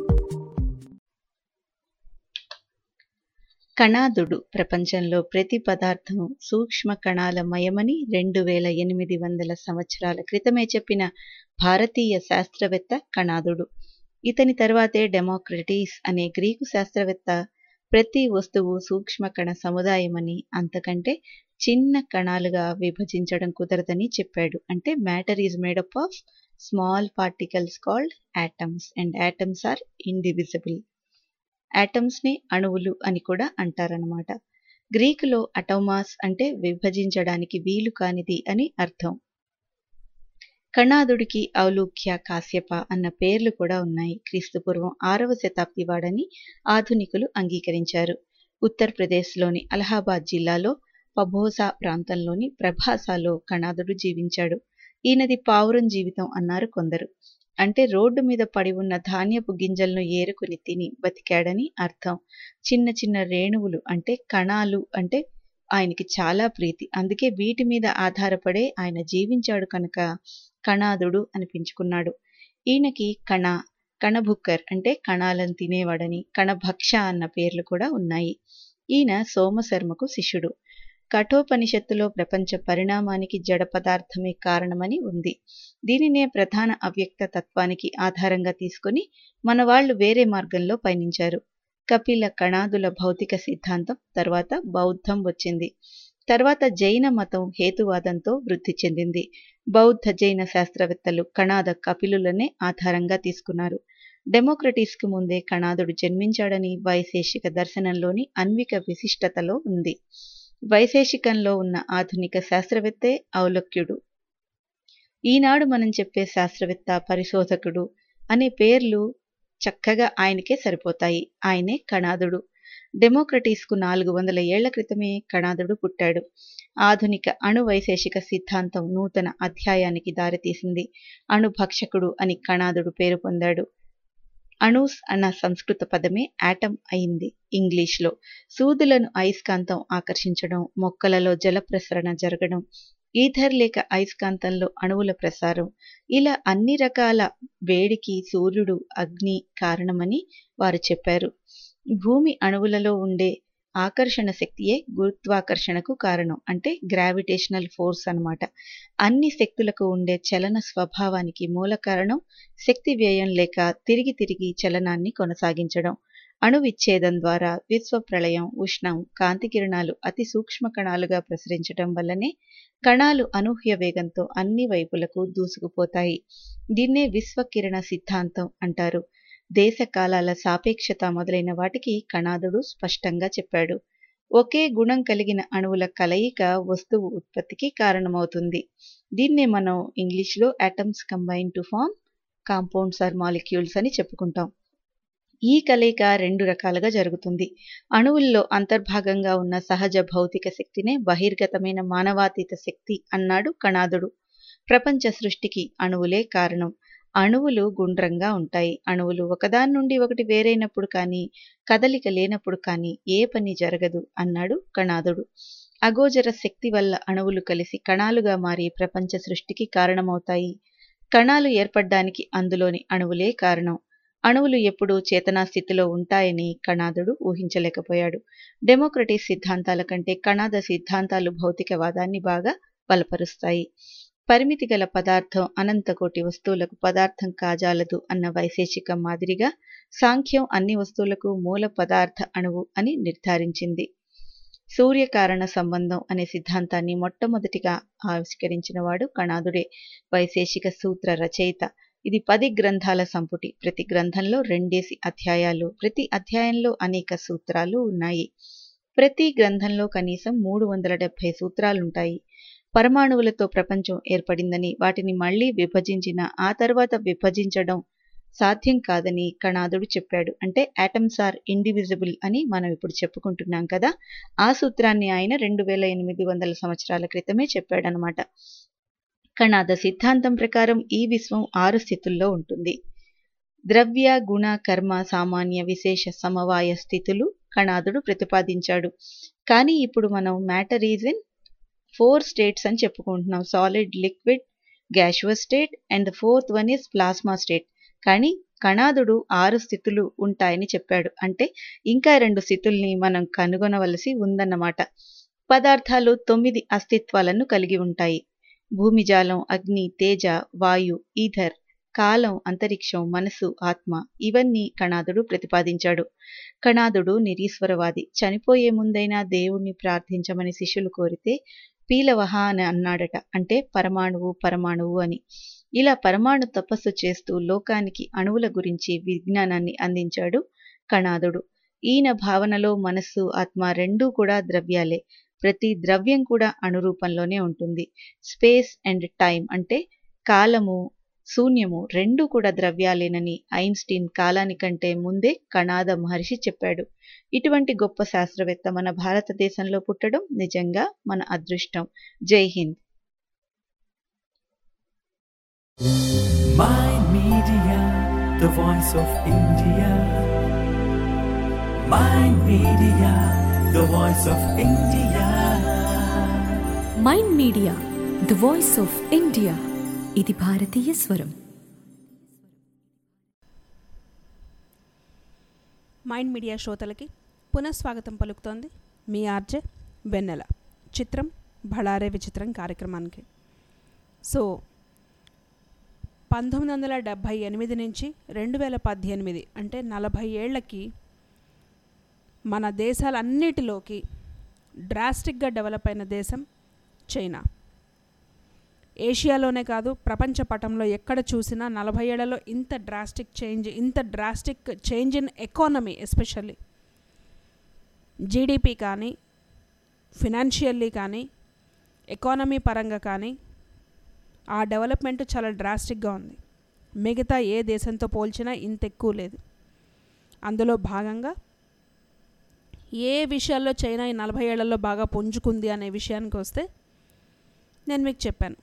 S11: కణాదుడు ప్రపంచంలో ప్రతి పదార్థం సూక్ష్మ కణాల మయమని రెండు వేల ఎనిమిది వందల సంవత్సరాల క్రితమే చెప్పిన భారతీయ శాస్త్రవేత్త కణాదుడు ఇతని తర్వాతే డెమోక్రటీస్ అనే గ్రీకు శాస్త్రవేత్త ప్రతి వస్తువు సూక్ష్మ కణ సముదాయమని అంతకంటే చిన్న కణాలుగా విభజించడం కుదరదని చెప్పాడు అంటే matter is made up of small particles called atoms and atoms are indivisible atoms ని అణువులు అని కూడా అంటారనమాట గ్రీకులో అటోమాస్ అంటే విభజించడానికి వీలు కానిది అని అర్థం కణాదుడికి ఔలుఖ్య కాశ్యప అన్న పేర్లు కూడా ఉన్నాయి క్రీస్తుపూర్వం ఆరవ శతాబ్ది వాడని ఆధునికులు అంగీకరించారు ఉత్తరప్రదేశ్లోని అలహాబాద్ జిల్లాలో పభోసా ప్రాంతంలోని ప్రభాసాలో కణాదుడు జీవించాడు ఈయనది పావురం జీవితం అన్నారు కొందరు అంటే రోడ్డు మీద పడి ఉన్న ధాన్యపు గింజలను ఏరుకుని తిని బతికాడని అర్థం చిన్న చిన్న రేణువులు అంటే కణాలు అంటే ఆయనకి చాలా ప్రీతి అందుకే వీటి మీద ఆధారపడే ఆయన జీవించాడు కనుక కణాదుడు అనిపించుకున్నాడు ఈయనకి కణ కణభుక్కర్ అంటే కణాలను తినేవాడని కణభక్ష అన్న పేర్లు కూడా ఉన్నాయి ఈయన సోమశర్మకు శిష్యుడు కఠోపనిషత్తులో ప్రపంచ పరిణామానికి జడ పదార్థమే కారణమని ఉంది దీనినే ప్రధాన అవ్యక్త తత్వానికి ఆధారంగా తీసుకొని మన వాళ్ళు వేరే మార్గంలో పయనించారు కపిల కణాదుల భౌతిక సిద్ధాంతం తర్వాత బౌద్ధం వచ్చింది తర్వాత జైన మతం హేతువాదంతో వృద్ధి చెందింది బౌద్ధ జైన శాస్త్రవేత్తలు కణాద కపిలులనే ఆధారంగా తీసుకున్నారు డెమోక్రటీస్కు ముందే కణాదుడు జన్మించాడని వైశేషిక దర్శనంలోని అన్విక విశిష్టతలో ఉంది వైశేషికంలో ఉన్న ఆధునిక శాస్త్రవేత్తే ఔలక్యుడు ఈనాడు మనం చెప్పే శాస్త్రవేత్త పరిశోధకుడు అనే పేర్లు చక్కగా ఆయనకే సరిపోతాయి ఆయనే కణాదుడు డెమోక్రటీస్కు నాలుగు వందల ఏళ్ల క్రితమే కణాదుడు పుట్టాడు ఆధునిక అణు వైశేషిక సిద్ధాంతం నూతన అధ్యాయానికి దారితీసింది అణుభక్షకుడు అని కణాదుడు పేరు పొందాడు అణూస్ అన్న సంస్కృత పదమే యాటమ్ అయింది ఇంగ్లీష్లో సూదులను అయస్కాంతం ఆకర్షించడం మొక్కలలో జల ప్రసరణ జరగడం ఈథర్ లేక అయస్కాంతంలో అణువుల ప్రసారం ఇలా అన్ని రకాల వేడికి సూర్యుడు అగ్ని కారణమని వారు చెప్పారు భూమి అణువులలో ఉండే ఆకర్షణ శక్తియే గురుత్వాకర్షణకు కారణం అంటే గ్రావిటేషనల్ ఫోర్స్ అన్నమాట అన్ని శక్తులకు ఉండే చలన స్వభావానికి మూల కారణం శక్తి వ్యయం లేక తిరిగి తిరిగి చలనాన్ని కొనసాగించడం అణు విచ్ఛేదం ద్వారా విశ్వ ప్రళయం ఉష్ణం కాంతి కిరణాలు అతి సూక్ష్మ కణాలుగా ప్రసరించడం వల్లనే కణాలు అనూహ్య వేగంతో అన్ని వైపులకు దూసుకుపోతాయి దీన్నే విశ్వకిరణ సిద్ధాంతం అంటారు దేశ కాలాల సాపేక్షత మొదలైన వాటికి కణాదుడు స్పష్టంగా చెప్పాడు ఒకే గుణం కలిగిన అణువుల కలయిక వస్తువు ఉత్పత్తికి కారణమవుతుంది దీన్నే మనం ఇంగ్లీష్లో atoms combine to form compounds or molecules అని చెప్పుకుంటాం ఈ కలయిక రెండు రకాలుగా జరుగుతుంది అణువుల్లో అంతర్భాగంగా ఉన్న సహజ భౌతిక శక్తినే బహిర్గతమైన మానవాతీత శక్తి అన్నాడు కణాదుడు ప్రపంచ సృష్టికి అణువులే కారణం అణువులు గుండ్రంగా ఉంటాయి అణువులు ఒకదాని నుండి ఒకటి వేరైనప్పుడు కానీ కదలిక లేనప్పుడు కానీ ఏ పని జరగదు అన్నాడు కణాదుడు అగోచర శక్తి వల్ల అణువులు కలిసి కణాలుగా మారి ప్రపంచ సృష్టికి కారణమవుతాయి కణాలు ఏర్పడ్డానికి అందులోని అణువులే కారణం అణువులు ఎప్పుడూ చేతనా స్థితిలో ఉంటాయని కణాదుడు ఊహించలేకపోయాడు డెమోక్రటిక్ సిద్ధాంతాల కంటే కణాద సిద్ధాంతాలు భౌతికవాదాన్ని బాగా బలపరుస్తాయి పరిమితి గల పదార్థం అనంతకోటి వస్తువులకు పదార్థం కాజాలదు అన్న వైశేషికం మాదిరిగా సాంఖ్యం అన్ని వస్తువులకు మూల పదార్థ అణువు అని నిర్ధారించింది సూర్యకారణ సంబంధం అనే సిద్ధాంతాన్ని మొట్టమొదటిగా ఆవిష్కరించినవాడు కణాదుడే వైశేషిక సూత్ర రచయిత ఇది పది గ్రంథాల సంపుటి ప్రతి గ్రంథంలో రెండేసి అధ్యాయాలు ప్రతి అధ్యాయంలో అనేక సూత్రాలు ఉన్నాయి ప్రతి గ్రంథంలో కనీసం మూడు వందల డెబ్బై సూత్రాలుంటాయి పరమాణువులతో ప్రపంచం ఏర్పడిందని వాటిని మళ్లీ విభజించిన ఆ తర్వాత విభజించడం సాధ్యం కాదని కణాదుడు చెప్పాడు అంటే యాటమ్స్ ఆర్ ఇండివిజిబుల్ అని మనం ఇప్పుడు చెప్పుకుంటున్నాం కదా ఆ సూత్రాన్ని ఆయన రెండు వేల ఎనిమిది వందల సంవత్సరాల క్రితమే చెప్పాడనమాట కణాద సిద్ధాంతం ప్రకారం ఈ విశ్వం ఆరు స్థితుల్లో ఉంటుంది ద్రవ్య గుణ కర్మ సామాన్య విశేష సమవాయ స్థితులు కణాదుడు ప్రతిపాదించాడు కానీ ఇప్పుడు మనం matter is in four states అని చెప్పుకుంటున్నాం solid liquid gaseous state and the fourth one is plasma state కానీ కణాదుడు ఆరు స్థితులు ఉంటాయని చెప్పాడు అంటే ఇంకా రెండు స్థితుల్ని మనం కనుగొనవలసి ఉందన్నమాట పదార్థాలు తొమ్మిది అస్తిత్వాలను కలిగి ఉంటాయి భూమిజాలం అగ్ని తేజ వాయు ఈథర్ కాలం అంతరిక్షం మనసు ఆత్మ ఇవన్నీ కణాదుడు ప్రతిపాదించాడు కణాదుడు నిరీశ్వరవాది చనిపోయే ముందైనా దేవుణ్ణి ప్రార్థించమని శిష్యులు కోరితే పీలవహ అని అన్నాడట అంటే పరమాణువు పరమాణువు అని ఇలా పరమాణు తపస్సు చేస్తూ లోకానికి అణువుల గురించి విజ్ఞానాన్ని అందించాడు కణాదుడు ఈయన భావనలో మనస్సు ఆత్మ రెండూ కూడా ద్రవ్యాలే ప్రతి ద్రవ్యం కూడా అణురూపంలోనే ఉంటుంది స్పేస్ అండ్ టైం అంటే కాలము శూన్యము రెండూ కూడా ద్రవ్యాలేనని ఐన్స్టీన్ కాలానికంటే ముందే కణాద మహర్షి చెప్పాడు ఇటువంటి గొప్ప శాస్త్రవేత్త మన భారతదేశంలో పుట్టడం నిజంగా మన అదృష్టం Jai Hind
S1: Mind Media, the voice of India. Mind Media, the voice of India.
S2: Mind Media the voice of India ఇది భారతీయ స్వరం
S4: మైండ్ మీడియా శ్రోతలకి పునఃస్వాగతం పలుకుతోంది మీ ఆర్జే వెన్నెల చిత్రం బళారే విచిత్రం కార్యక్రమానికి సో పంతొమ్మిది వందల డెబ్భై ఎనిమిది నుంచి రెండు వేల పద్దెనిమిది అంటే నలభై ఏళ్లకి మన దేశాలన్నిటిలోకి డ్రాస్టిక్గా డెవలప్ అయిన దేశం చైనా ఏషియాలోనే కాదు ప్రపంచ పటంలో ఎక్కడ చూసినా నలభై ఏళ్లలో ఇంత డ్రాస్టిక్ చేంజ్ ఇంత drastic change in economy especially GDP కానీ ఫినాన్షియల్లీ కానీ ఎకానమీ పరంగా కానీ ఆ డెవలప్మెంట్ చాలా డ్రాస్టిక్గా ఉంది మిగతా ఏ దేశంతో పోల్చినా ఇంత ఎక్కువ లేదు అందులో భాగంగా ఏ విషయాల్లో చైనా ఈ నలభై ఏళ్లలో బాగా పుంజుకుంది అనే విషయానికి వస్తే నేను మీకు చెప్పాను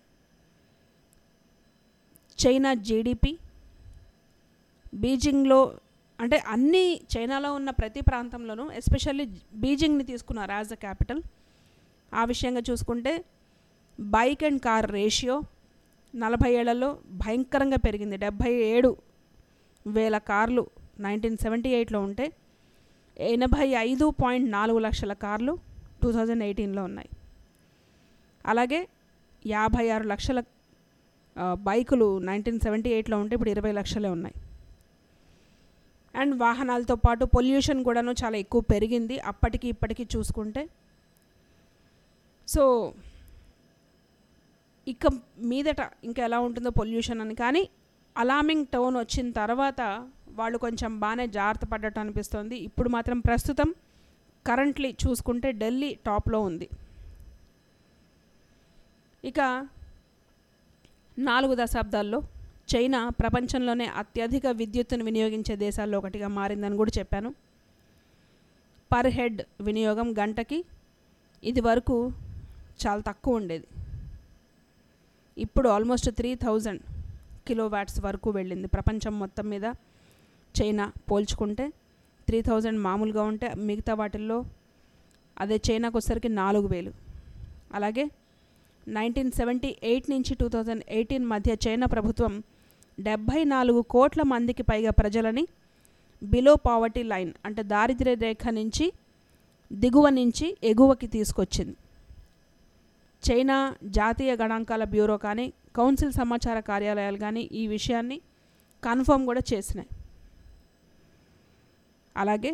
S4: చైనా జీడిపి బీజింగ్లో అంటే అన్ని చైనాలో ఉన్న ప్రతి ప్రాంతంలోనూ ఎస్పెషల్లీ బీజింగ్ని తీసుకున్నారు యాజ్ అ క్యాపిటల్ ఆ విషయంగా చూసుకుంటే బైక్ అండ్ కార్ రేషియో నలభై ఏళ్లలో భయంకరంగా పెరిగింది డెబ్భై ఏడు వేల కార్లు నైన్టీన్ సెవెంటీ ఎయిట్లో ఉంటే ఎనభై ఐదు పాయింట్ నాలుగు లక్షల కార్లు టూ థౌజండ్ ఎయిటీన్లో ఉన్నాయి అలాగే యాభై ఆరు లక్షల ఆ, బైకులు నైన్టీన్ సెవెంటీ ఎయిట్లో ఉంటే ఇప్పుడు ఇరవై లక్షలే ఉన్నాయి అండ్ వాహనాలతో పాటు పొల్యూషన్ కూడాను చాలా ఎక్కువ పెరిగింది అప్పటికి ఇప్పటికి చూసుకుంటే సో ఇక మీదట ఇంకా ఎలా ఉంటుందో పొల్యూషన్ అని కానీ అలామింగ్ టోన్ వచ్చిన తర్వాత వాళ్ళు కొంచెం బాగానే జాగ్రత్త పడ్డట్టు అనిపిస్తుంది ఇప్పుడు మాత్రం ప్రస్తుతం కరెంట్లీ చూసుకుంటే ఢిల్లీ టాప్లో ఉంది ఇక నాలుగు దశాబ్దాల్లో చైనా ప్రపంచంలోనే అత్యధిక విద్యుత్తును వినియోగించే దేశాల్లో ఒకటిగా మారిందని కూడా చెప్పాను పర్ హెడ్ వినియోగం గంటకి ఇది వరకు చాలా తక్కువ ఉండేది ఇప్పుడు almost three thousand kilo watts వరకు వెళ్ళింది ప్రపంచం మొత్తం మీద చైనా పోల్చుకుంటే త్రీ థౌజండ్ మామూలుగా ఉంటే మిగతా వాటిల్లో అదే చైనాకు వచ్చేసరికి నాలుగు వేలు అలాగే నైన్టీన్ సెవెంటీ ఎయిట్ నుంచి టూ థౌజండ్ ఎయిటీన్ మధ్య చైనా ప్రభుత్వం డెబ్భై నాలుగు కోట్ల మందికి పైగా ప్రజలని బిలో పావర్టీ లైన్ అంటే దారిద్ర్య రేఖ నుంచి దిగువ నుంచి ఎగువకి తీసుకొచ్చింది చైనా జాతీయ గణాంకాల బ్యూరో కానీ కౌన్సిల్ సమాచార కార్యాలయాలు కానీ ఈ విషయాన్ని కన్ఫర్మ్ కూడా చేసినాయి అలాగే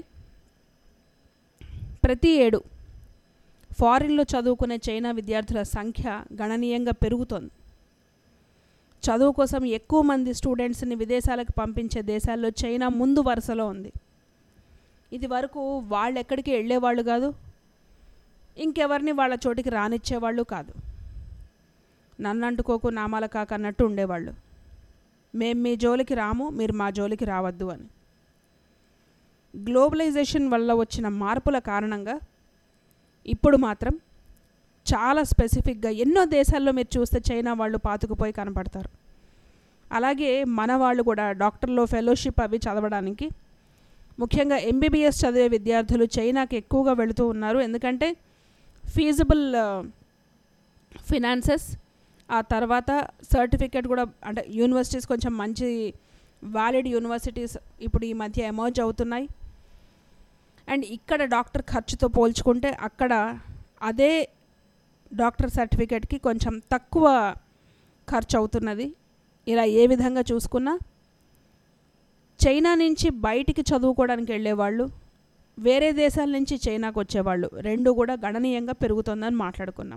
S4: ప్రతి ఏడు ఫారిన్లో చదువుకునే చైనా విద్యార్థుల సంఖ్య గణనీయంగా పెరుగుతోంది చదువు కోసం ఎక్కువ మంది స్టూడెంట్స్ని విదేశాలకు పంపించే దేశాల్లో చైనా ముందు వరుసలో ఉంది ఇది వరకు వాళ్ళు ఎక్కడికి వెళ్ళేవాళ్ళు కాదు ఇంకెవరిని వాళ్ళ చోటికి రానిచ్చేవాళ్ళు కాదు నన్ను అంటుకోకు నామాల కాక అన్నట్టు ఉండేవాళ్ళు మేం మీ జోలికి రాము మీరు మా జోలికి రావద్దు అని గ్లోబలైజేషన్ వల్ల వచ్చిన మార్పుల కారణంగా ఇప్పుడు మాత్రం చాలా స్పెసిఫిక్గా ఎన్నో దేశాల్లో మీరు చూస్తే చైనా వాళ్ళు పాతుకుపోయి కనపడతారు అలాగే మన వాళ్ళు కూడా డాక్టర్లో ఫెలోషిప్ అవి చదవడానికి ముఖ్యంగా ఎంబీబీఎస్ చదివే విద్యార్థులు చైనాకి ఎక్కువగా వెళుతూ ఉన్నారు ఎందుకంటే ఫీజిబుల్ ఫినాన్సెస్ ఆ తర్వాత సర్టిఫికేట్ కూడా అంటే యూనివర్సిటీస్ కొంచెం మంచి వ్యాలిడ్ యూనివర్సిటీస్ ఇప్పుడు ఈ మధ్య ఎమర్జ్ అవుతున్నాయి అండ్ ఇక్కడ డాక్టర్ ఖర్చుతో పోల్చుకుంటే అక్కడ అదే డాక్టర్ సర్టిఫికేట్కి కొంచెం తక్కువ ఖర్చు అవుతున్నది ఇలా ఏ విధంగా చూసుకున్నా చైనా నుంచి బయటికి చదువుకోవడానికి వెళ్ళేవాళ్ళు వేరే దేశాల నుంచి చైనాకు వచ్చేవాళ్ళు రెండు కూడా గణనీయంగా పెరుగుతుందని మాట్లాడుకున్నాం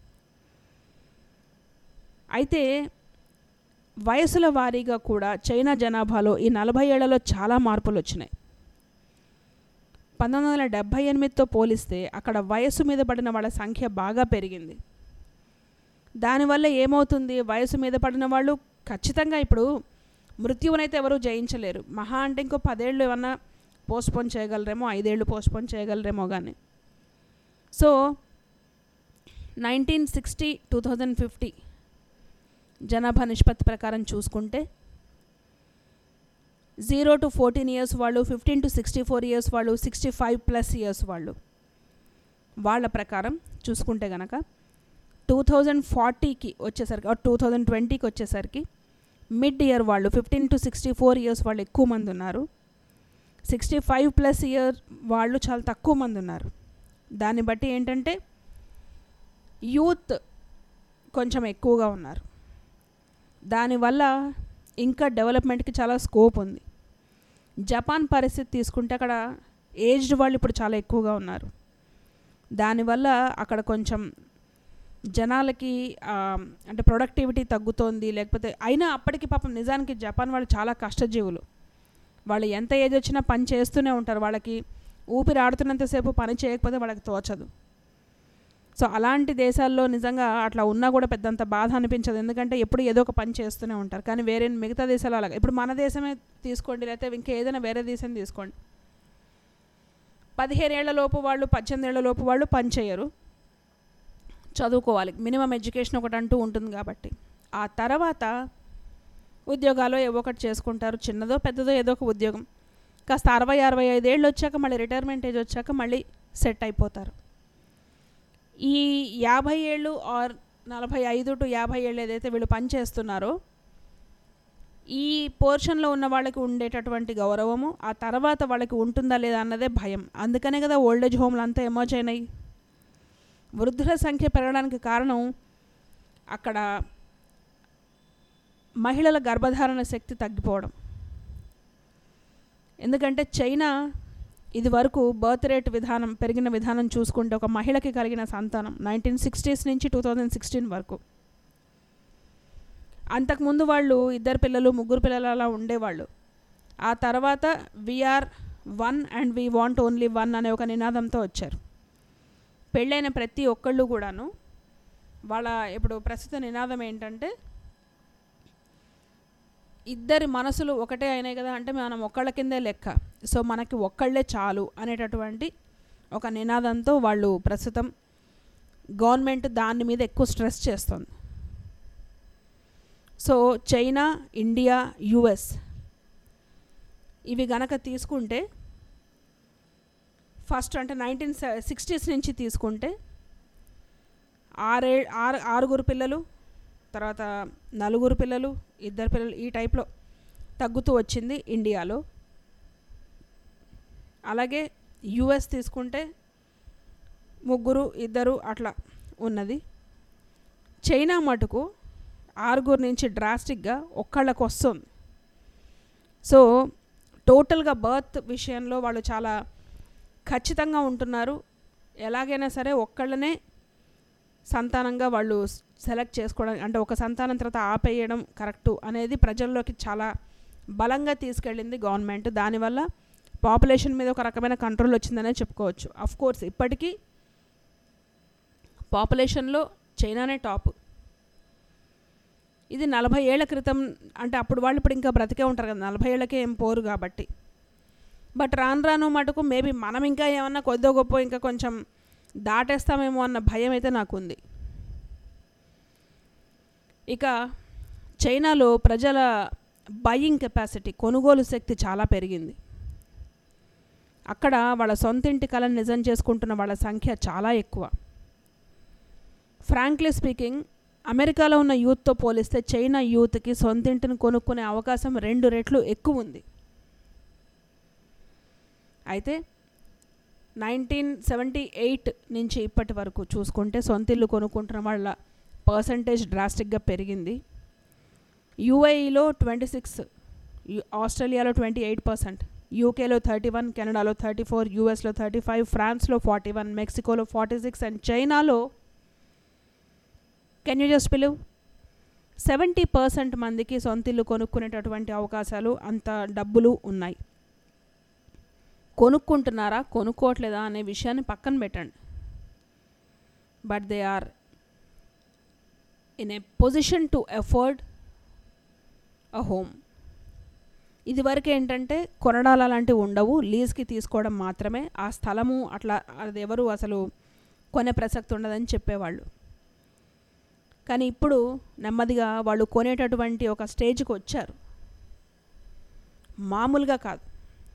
S4: అయితే వయసుల వారీగా కూడా చైనా జనాభాలో ఈ నలభై ఏళ్లలో చాలా మార్పులు వచ్చినాయి పంతొమ్మిది వందల డెబ్భై ఎనిమిదితో పోలిస్తే అక్కడ వయసు మీద పడిన వాళ్ళ సంఖ్య బాగా పెరిగింది దానివల్ల ఏమవుతుంది వయసు మీద పడిన వాళ్ళు ఖచ్చితంగా ఇప్పుడు మృత్యువునైతే ఎవరూ జయించలేరు మహా అంటే ఇంకో పదేళ్ళు ఏమన్నా పోస్ట్పోన్ చేయగలరేమో ఐదేళ్ళు పోస్ట్పోన్ చేయగలరేమో కానీ so nineteen sixty two thousand fifty జనాభా నిష్పత్తి ప్రకారం చూసుకుంటే జీరో టు ఫోర్టీన్ ఇయర్స్ వాళ్ళు fifteen to sixty four years వాళ్ళు సిక్స్టీ ఫైవ్ ప్లస్ ఇయర్స్ వాళ్ళు వాళ్ళ ప్రకారం చూసుకుంటే గనక టూ థౌజండ్ ఫార్టీకి వచ్చేసరికి టూ థౌజండ్ ట్వంటీకి వచ్చేసరికి మిడ్ ఇయర్ వాళ్ళు fifteen to sixty four years వాళ్ళు ఎక్కువ మంది ఉన్నారు సిక్స్టీ ఫైవ్ ప్లస్ ఇయర్ వాళ్ళు చాలా తక్కువ మంది ఉన్నారు దాన్ని బట్టి ఏంటంటే యూత్ కొంచెం ఎక్కువగా ఉన్నారు దానివల్ల ఇంకా డెవలప్మెంట్కి చాలా స్కోప్ ఉంది జపాన్ పరిస్థితి తీసుకుంటే అక్కడ ఏజ్డ్ వాళ్ళు ఇప్పుడు చాలా ఎక్కువగా ఉన్నారు దానివల్ల అక్కడ కొంచెం జనాలకి ఆ, అంటే ప్రొడక్టివిటీ తగ్గుతోంది లేకపోతే అయినా అప్పటికి పాపం నిజానికి జపాన్ వాళ్ళు చాలా కష్టజీవులు వాళ్ళు ఎంత ఏజ్ వచ్చినా పని చేస్తూనే ఉంటారు వాళ్ళకి ఊపిరి ఆడుతున్నంతసేపు పని చేయకపోతే వాళ్ళకి తోచదు సో అలాంటి దేశాల్లో నిజంగా అట్లా ఉన్నా కూడా పెద్దంత బాధ అనిపించదు ఎందుకంటే ఎప్పుడు ఏదో ఒక పని చేస్తూనే ఉంటారు కానీ వేరే మిగతా దేశాలు అలాగా ఇప్పుడు మన దేశమే తీసుకోండి లేకపోతే ఇంకా ఏదైనా వేరే దేశం తీసుకోండి పదిహేను ఏళ్ల లోపు వాళ్ళు పద్దెనిమిది ఏళ్ల లోపు వాళ్ళు పని చేయరు చదువుకోవాలి మినిమం ఎడ్యుకేషన్ ఒకటి అంటూ ఉంటుంది కాబట్టి ఆ తర్వాత ఉద్యోగాలు ఏవో ఒకటి చేసుకుంటారు చిన్నదో పెద్దదో ఏదో ఒక ఉద్యోగం కాస్త అరవై అరవై ఐదేళ్ళు వచ్చాక మళ్ళీ రిటైర్మెంట్ ఏజ్ వచ్చాక మళ్ళీ సెట్ అయిపోతారు ఈ యాభై ఏళ్ళు ఆర్ నలభై ఐదు టు యాభై ఏళ్ళు ఏదైతే వీళ్ళు పని చేస్తున్నారో ఈ పోర్షన్లో ఉన్న వాళ్ళకి ఉండేటటువంటి గౌరవము ఆ తర్వాత వాళ్ళకి ఉంటుందా లేదా అన్నదే భయం అందుకనే కదా ఓల్డేజ్ హోమ్లు అంతా ఎమర్జ్ అయినాయి వృద్ధుల సంఖ్య పెరగడానికి కారణం అక్కడ మహిళల గర్భధారణ శక్తి తగ్గిపోవడం ఎందుకంటే చైనా ఇది వరకు బర్త్ రేట్ విధానం పెరిగిన విధానం చూసుకుంటే ఒక మహిళకి కలిగిన సంతానం నైన్టీన్ సిక్స్టీస్ నుంచి టూ థౌజండ్ సిక్స్టీన్ వరకు అంతకుముందు వాళ్ళు ఇద్దరు పిల్లలు ముగ్గురు పిల్లలు అలా ఉండేవాళ్ళు ఆ తర్వాత we are one and we want only one అనే ఒక నినాదంతో వచ్చారు పెళ్ళైన ప్రతి ఒక్కళ్ళు కూడాను వాళ్ళ ఇప్పుడు ప్రస్తుత నినాదం ఏంటంటే ఇద్దరి మనసులు ఒకటే అయినాయి కదా అంటే మనం ఒక్కళ్ళ కిందే లెక్క సో మనకి ఒక్కళ్ళే చాలు అనేటటువంటి ఒక నినాదంతో వాళ్ళు ప్రస్తుతం గవర్నమెంట్ దాని మీద ఎక్కువ స్ట్రెస్ చేస్తుంది సో చైనా ఇండియా యుఎస్ ఇవి గనక తీసుకుంటే ఫస్ట్ అంటే నైన్టీన్ సిక్స్టీస్ నుంచి తీసుకుంటే ఆరే ఆరు ఆరుగురు పిల్లలు తర్వాత నలుగురు పిల్లలు ఇద్దరు పిల్లలు ఈ టైప్లో తగ్గుతూ వచ్చింది ఇండియాలో అలాగే యుఎస్ తీసుకుంటే ముగ్గురు ఇద్దరు అట్లా ఉన్నది చైనా మటుకు ఆరుగురు నుంచి డ్రాస్టిక్గా ఒక్కళ్ళకు వస్తుంది సో టోటల్గా బర్త్ విషయంలో వాళ్ళు చాలా ఖచ్చితంగా ఉంటున్నారు ఎలాగైనా సరే ఒక్కళ్ళనే సంతానంగా వాళ్ళు సెలెక్ట్ చేసుకోవడం అంటే ఒక సంతానం తర్వాత ఆపేయడం కరెక్టు అనేది ప్రజల్లోకి చాలా బలంగా తీసుకెళ్ళింది గవర్నమెంట్ దానివల్ల పాపులేషన్ మీద ఒక రకమైన కంట్రోల్ వచ్చిందనే చెప్పుకోవచ్చు అఫ్ కోర్స్ ఇప్పటికీ పాపులేషన్లో చైనానే టాప్ ఇది నలభై ఏళ్ల క్రితం అంటే అప్పుడు వాళ్ళు ఇప్పుడు ఇంకా బ్రతికే ఉంటారు కదా నలభై ఏళ్ళకే ఏం పోరు కాబట్టి బట్ రాను రాను మటుకు మేబీ మనం ఇంకా ఏమన్నా కొద్దో గొప్ప ఇంకా కొంచెం దాటేస్తామేమో అన్న భయం అయితే నాకు ఉంది ఇక చైనాలో ప్రజల బయింగ్ కెపాసిటీ కొనుగోలు శక్తి చాలా పెరిగింది అక్కడ వాళ్ళ సొంతింటి కళను నిజం చేసుకుంటున్న వాళ్ళ సంఖ్య చాలా ఎక్కువ ఫ్రాంక్లీ స్పీకింగ్ అమెరికాలో ఉన్న యూత్తో పోలిస్తే చైనా యూత్కి సొంతింటిని కొనుక్కునే అవకాశం రెండు రెట్లు ఎక్కువ ఉంది అయితే నైన్టీన్ సెవెంటీ ఎయిట్ నుంచి ఇప్పటి వరకు చూసుకుంటే సొంతిల్లు కొనుక్కుంటున్న వాళ్ళ పర్సంటేజ్ డ్రాస్టిక్గా పెరిగింది యూఏఈలో ట్వంటీ సిక్స్ ఆస్ట్రేలియాలో ట్వంటీ ఎయిట్ పర్సెంట్ యూకేలో థర్టీ వన్ కెనడాలో థర్టీ ఫోర్ యూఎస్లో థర్టీ ఫైవ్ ఫ్రాన్స్లో ఫార్టీ వన్ మెక్సికోలో ఫార్టీ సిక్స్ అండ్ చైనాలో can you just believe seventy percent మందికి సొంతిల్లు కొనుక్కునేటటువంటి అవకాశాలు అంత డబ్బులు ఉన్నాయి కొనుక్కుంటున్నారా కొనుక్కోవట్లేదా అనే విషయాన్ని పక్కన పెట్టండి but they are in a position to afford a home ఇదివరకు ఏంటంటే కొనడాలు అలాంటివి ఉండవు లీజ్కి తీసుకోవడం మాత్రమే ఆ స్థలము అట్లా అది ఎవరు అసలు కొనే ప్రసక్తి ఉండదని చెప్పేవాళ్ళు కానీ ఇప్పుడు నెమ్మదిగా వాళ్ళు కొనేటటువంటి ఒక స్టేజ్కి వచ్చారు మామూలుగా కాదు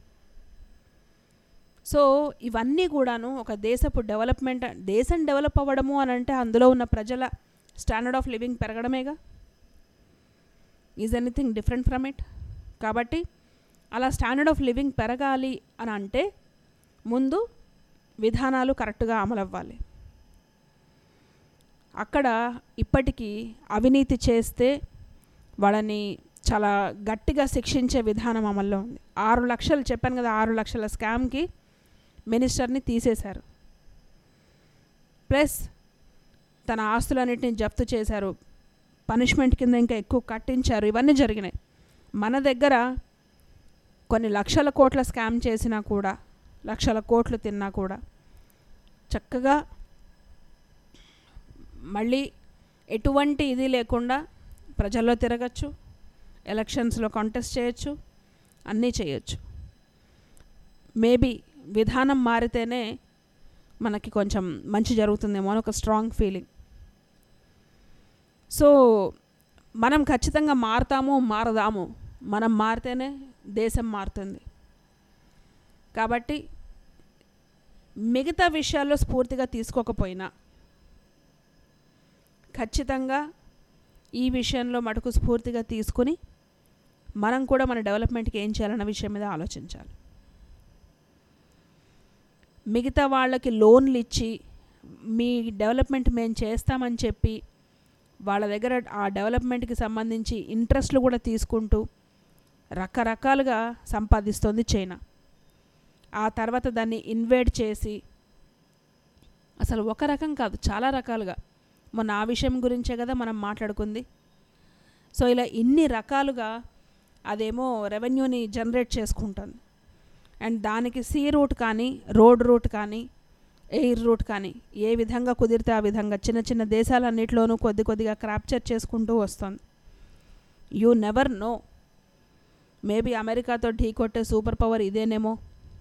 S4: సో ఇవన్నీ కూడాను ఒక దేశపు డెవలప్మెంట్ దేశం డెవలప్ అవ్వడము అని అంటే అందులో ఉన్న ప్రజల స్టాండర్డ్ ఆఫ్ లివింగ్ పెరగడమేగా is anything different from it కాబట్టి అలా స్టాండర్డ్ ఆఫ్ లివింగ్ పెరగాలి అని అంటే ముందు విధానాలు కరెక్ట్గా అమలవ్వాలి అక్కడ ఇప్పటికీ అవినీతి చేస్తే వాళ్ళని చాలా గట్టిగా శిక్షించే విధానం అమల్లో ఉంది ఆరు లక్షలు చెప్పాను కదా ఆరు లక్షల స్కామ్కి మినిస్టర్ని తీసేశారు ప్లస్ తన ఆస్తులన్నింటినీ జప్తు చేశారు పనిష్మెంట్ కింద ఇంకా ఎక్కువ కట్టించారు ఇవన్నీ జరిగినాయి మన దగ్గర కొన్ని లక్షల కోట్ల స్కామ్ చేసినా కూడా లక్షల కోట్లు తిన్నా కూడా చక్కగా మళ్ళీ ఎటువంటి ఇది లేకుండా ప్రజల్లో తిరగచ్చు ఎలక్షన్స్లో కాంటెస్ట్ చేయొచ్చు అన్నీ చేయొచ్చు మేబీ విధానం మారితేనే మనకి కొంచెం మంచి జరుగుతుందేమో అని ఒక స్ట్రాంగ్ ఫీలింగ్ సో మనం ఖచ్చితంగా మారుతాము మారదాము మనం మారితేనే దేశం మారుతుంది కాబట్టి మిగతా విషయాల్లో స్ఫూర్తిగా తీసుకోకపోయినా ఖచ్చితంగా ఈ విషయంలో మటుకు స్ఫూర్తిగా తీసుకుని మనం కూడా మన డెవలప్మెంట్కి ఏం చేయాలన్న విషయం మీద ఆలోచించాలి మిగతా వాళ్ళకి లోన్లు ఇచ్చి మీ డెవలప్మెంట్ మేము చేస్తామని చెప్పి వాళ్ళ దగ్గర ఆ డెవలప్మెంట్కి సంబంధించి ఇంట్రెస్ట్లు కూడా తీసుకుంటూ రకరకాలుగా సంపాదిస్తుంది చైనా ఆ తర్వాత దాన్ని ఇన్వేట్ చేసి అసలు ఒక రకం కాదు చాలా రకాలుగా మొన్న ఆ విషయం గురించే కదా మనం మాట్లాడుకుంది సో ఇలా ఇన్ని రకాలుగా అదేమో రెవెన్యూని జనరేట్ చేసుకుంటుంది అండ్ దానికి సీ రూట్ కానీ రోడ్ రూట్ కానీ ఎయిర్ రూట్ కానీ ఏ విధంగా కుదిరితే ఆ విధంగా చిన్న చిన్న దేశాలన్నిటిలోనూ కొద్ది కొద్దిగా క్రాప్చర్ చేసుకుంటూ వస్తుంది యూ నెవర్ నో మేబీ అమెరికాతో ఢీ కొట్టే సూపర్ పవర్ ఇదేనేమో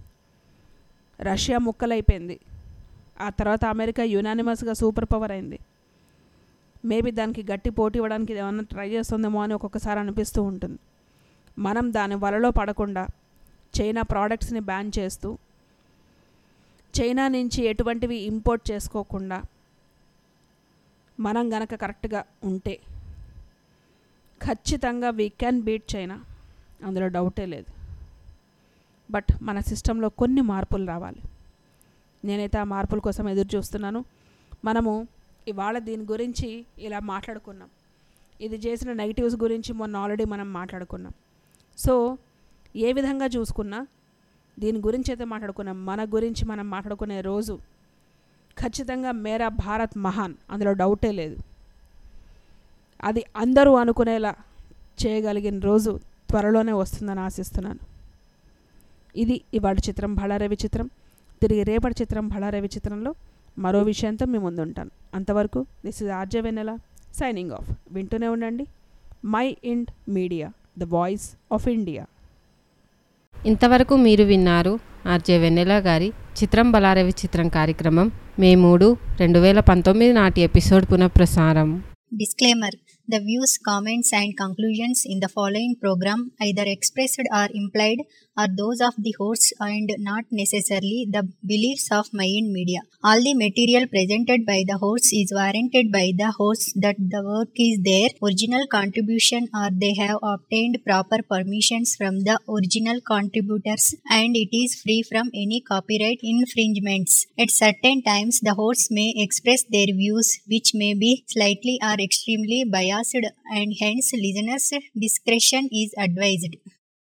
S4: రష్యా ముక్కలైపోయింది ఆ తర్వాత అమెరికా యునానిమస్గా సూపర్ పవర్ అయింది మేబీ దానికి గట్టి పోటీ ఇవ్వడానికి ఏమన్నా ట్రై చేస్తుందేమో అని ఒక్కొక్కసారి అనిపిస్తూ ఉంటుంది మనం దాని వలలో పడకుండా చైనా ప్రోడక్ట్స్ని బ్యాన్ చేస్తూ చైనా నుంచి ఎటువంటివి ఇంపోర్ట్ చేసుకోకుండా మనం గనక కరెక్ట్గా ఉంటే ఖచ్చితంగా వీ క్యాన్ బీట్ చైనా అందులో డౌటే లేదు బట్ మన సిస్టంలో కొన్ని మార్పులు రావాలి నేనైతే ఆ మార్పుల కోసం ఎదురు చూస్తున్నాను మనము ఇవాళ దీని గురించి ఇలా మాట్లాడుకున్నాం ఇది చేసిన నెగిటివ్స్ గురించి మొన్న ఆల్రెడీ మనం మాట్లాడుకున్నాం సో ఏ విధంగా చూసుకున్నా దీని గురించి అయితే మాట్లాడుకున్నాం మన గురించి మనం మాట్లాడుకునే రోజు ఖచ్చితంగా మేరా భారత్ మహాన్ అందులో డౌటే లేదు అది అందరూ అనుకునేలా చేయగలిగిన రోజు త్వరలోనే వస్తుందని ఆశిస్తున్నాను ఇది ఇవాళ చిత్రం బళారవి చిత్రం తిరిగి రేపటి చిత్రం బళారవి చిత్రంలో మరో విషయంతో మీ ముందు ఉంటాను అంతవరకు this is RJ Vennela signing off వింటూనే ఉండండి Mind Media the voice of India
S3: ఇంతవరకు మీరు విన్నారు ఆర్జే వెన్నెల గారి చిత్రం బలారవి చిత్రం కార్యక్రమం మే మూడు రెండు వేల పంతొమ్మిది నాటి ఎపిసోడ్ పునఃప్రసారం
S12: Disclaimer The views, comments, and conclusions in the following program, either expressed or implied, are those of the hosts and not necessarily the beliefs of Mayan Media. All the material presented by the hosts is warranted by the hosts that the work is their original contribution or they have obtained proper permissions from the original contributors and it is free from any copyright infringements. At certain times, the hosts may express their views, which may be slightly or extremely biased, and hence listeners' discretion is advised.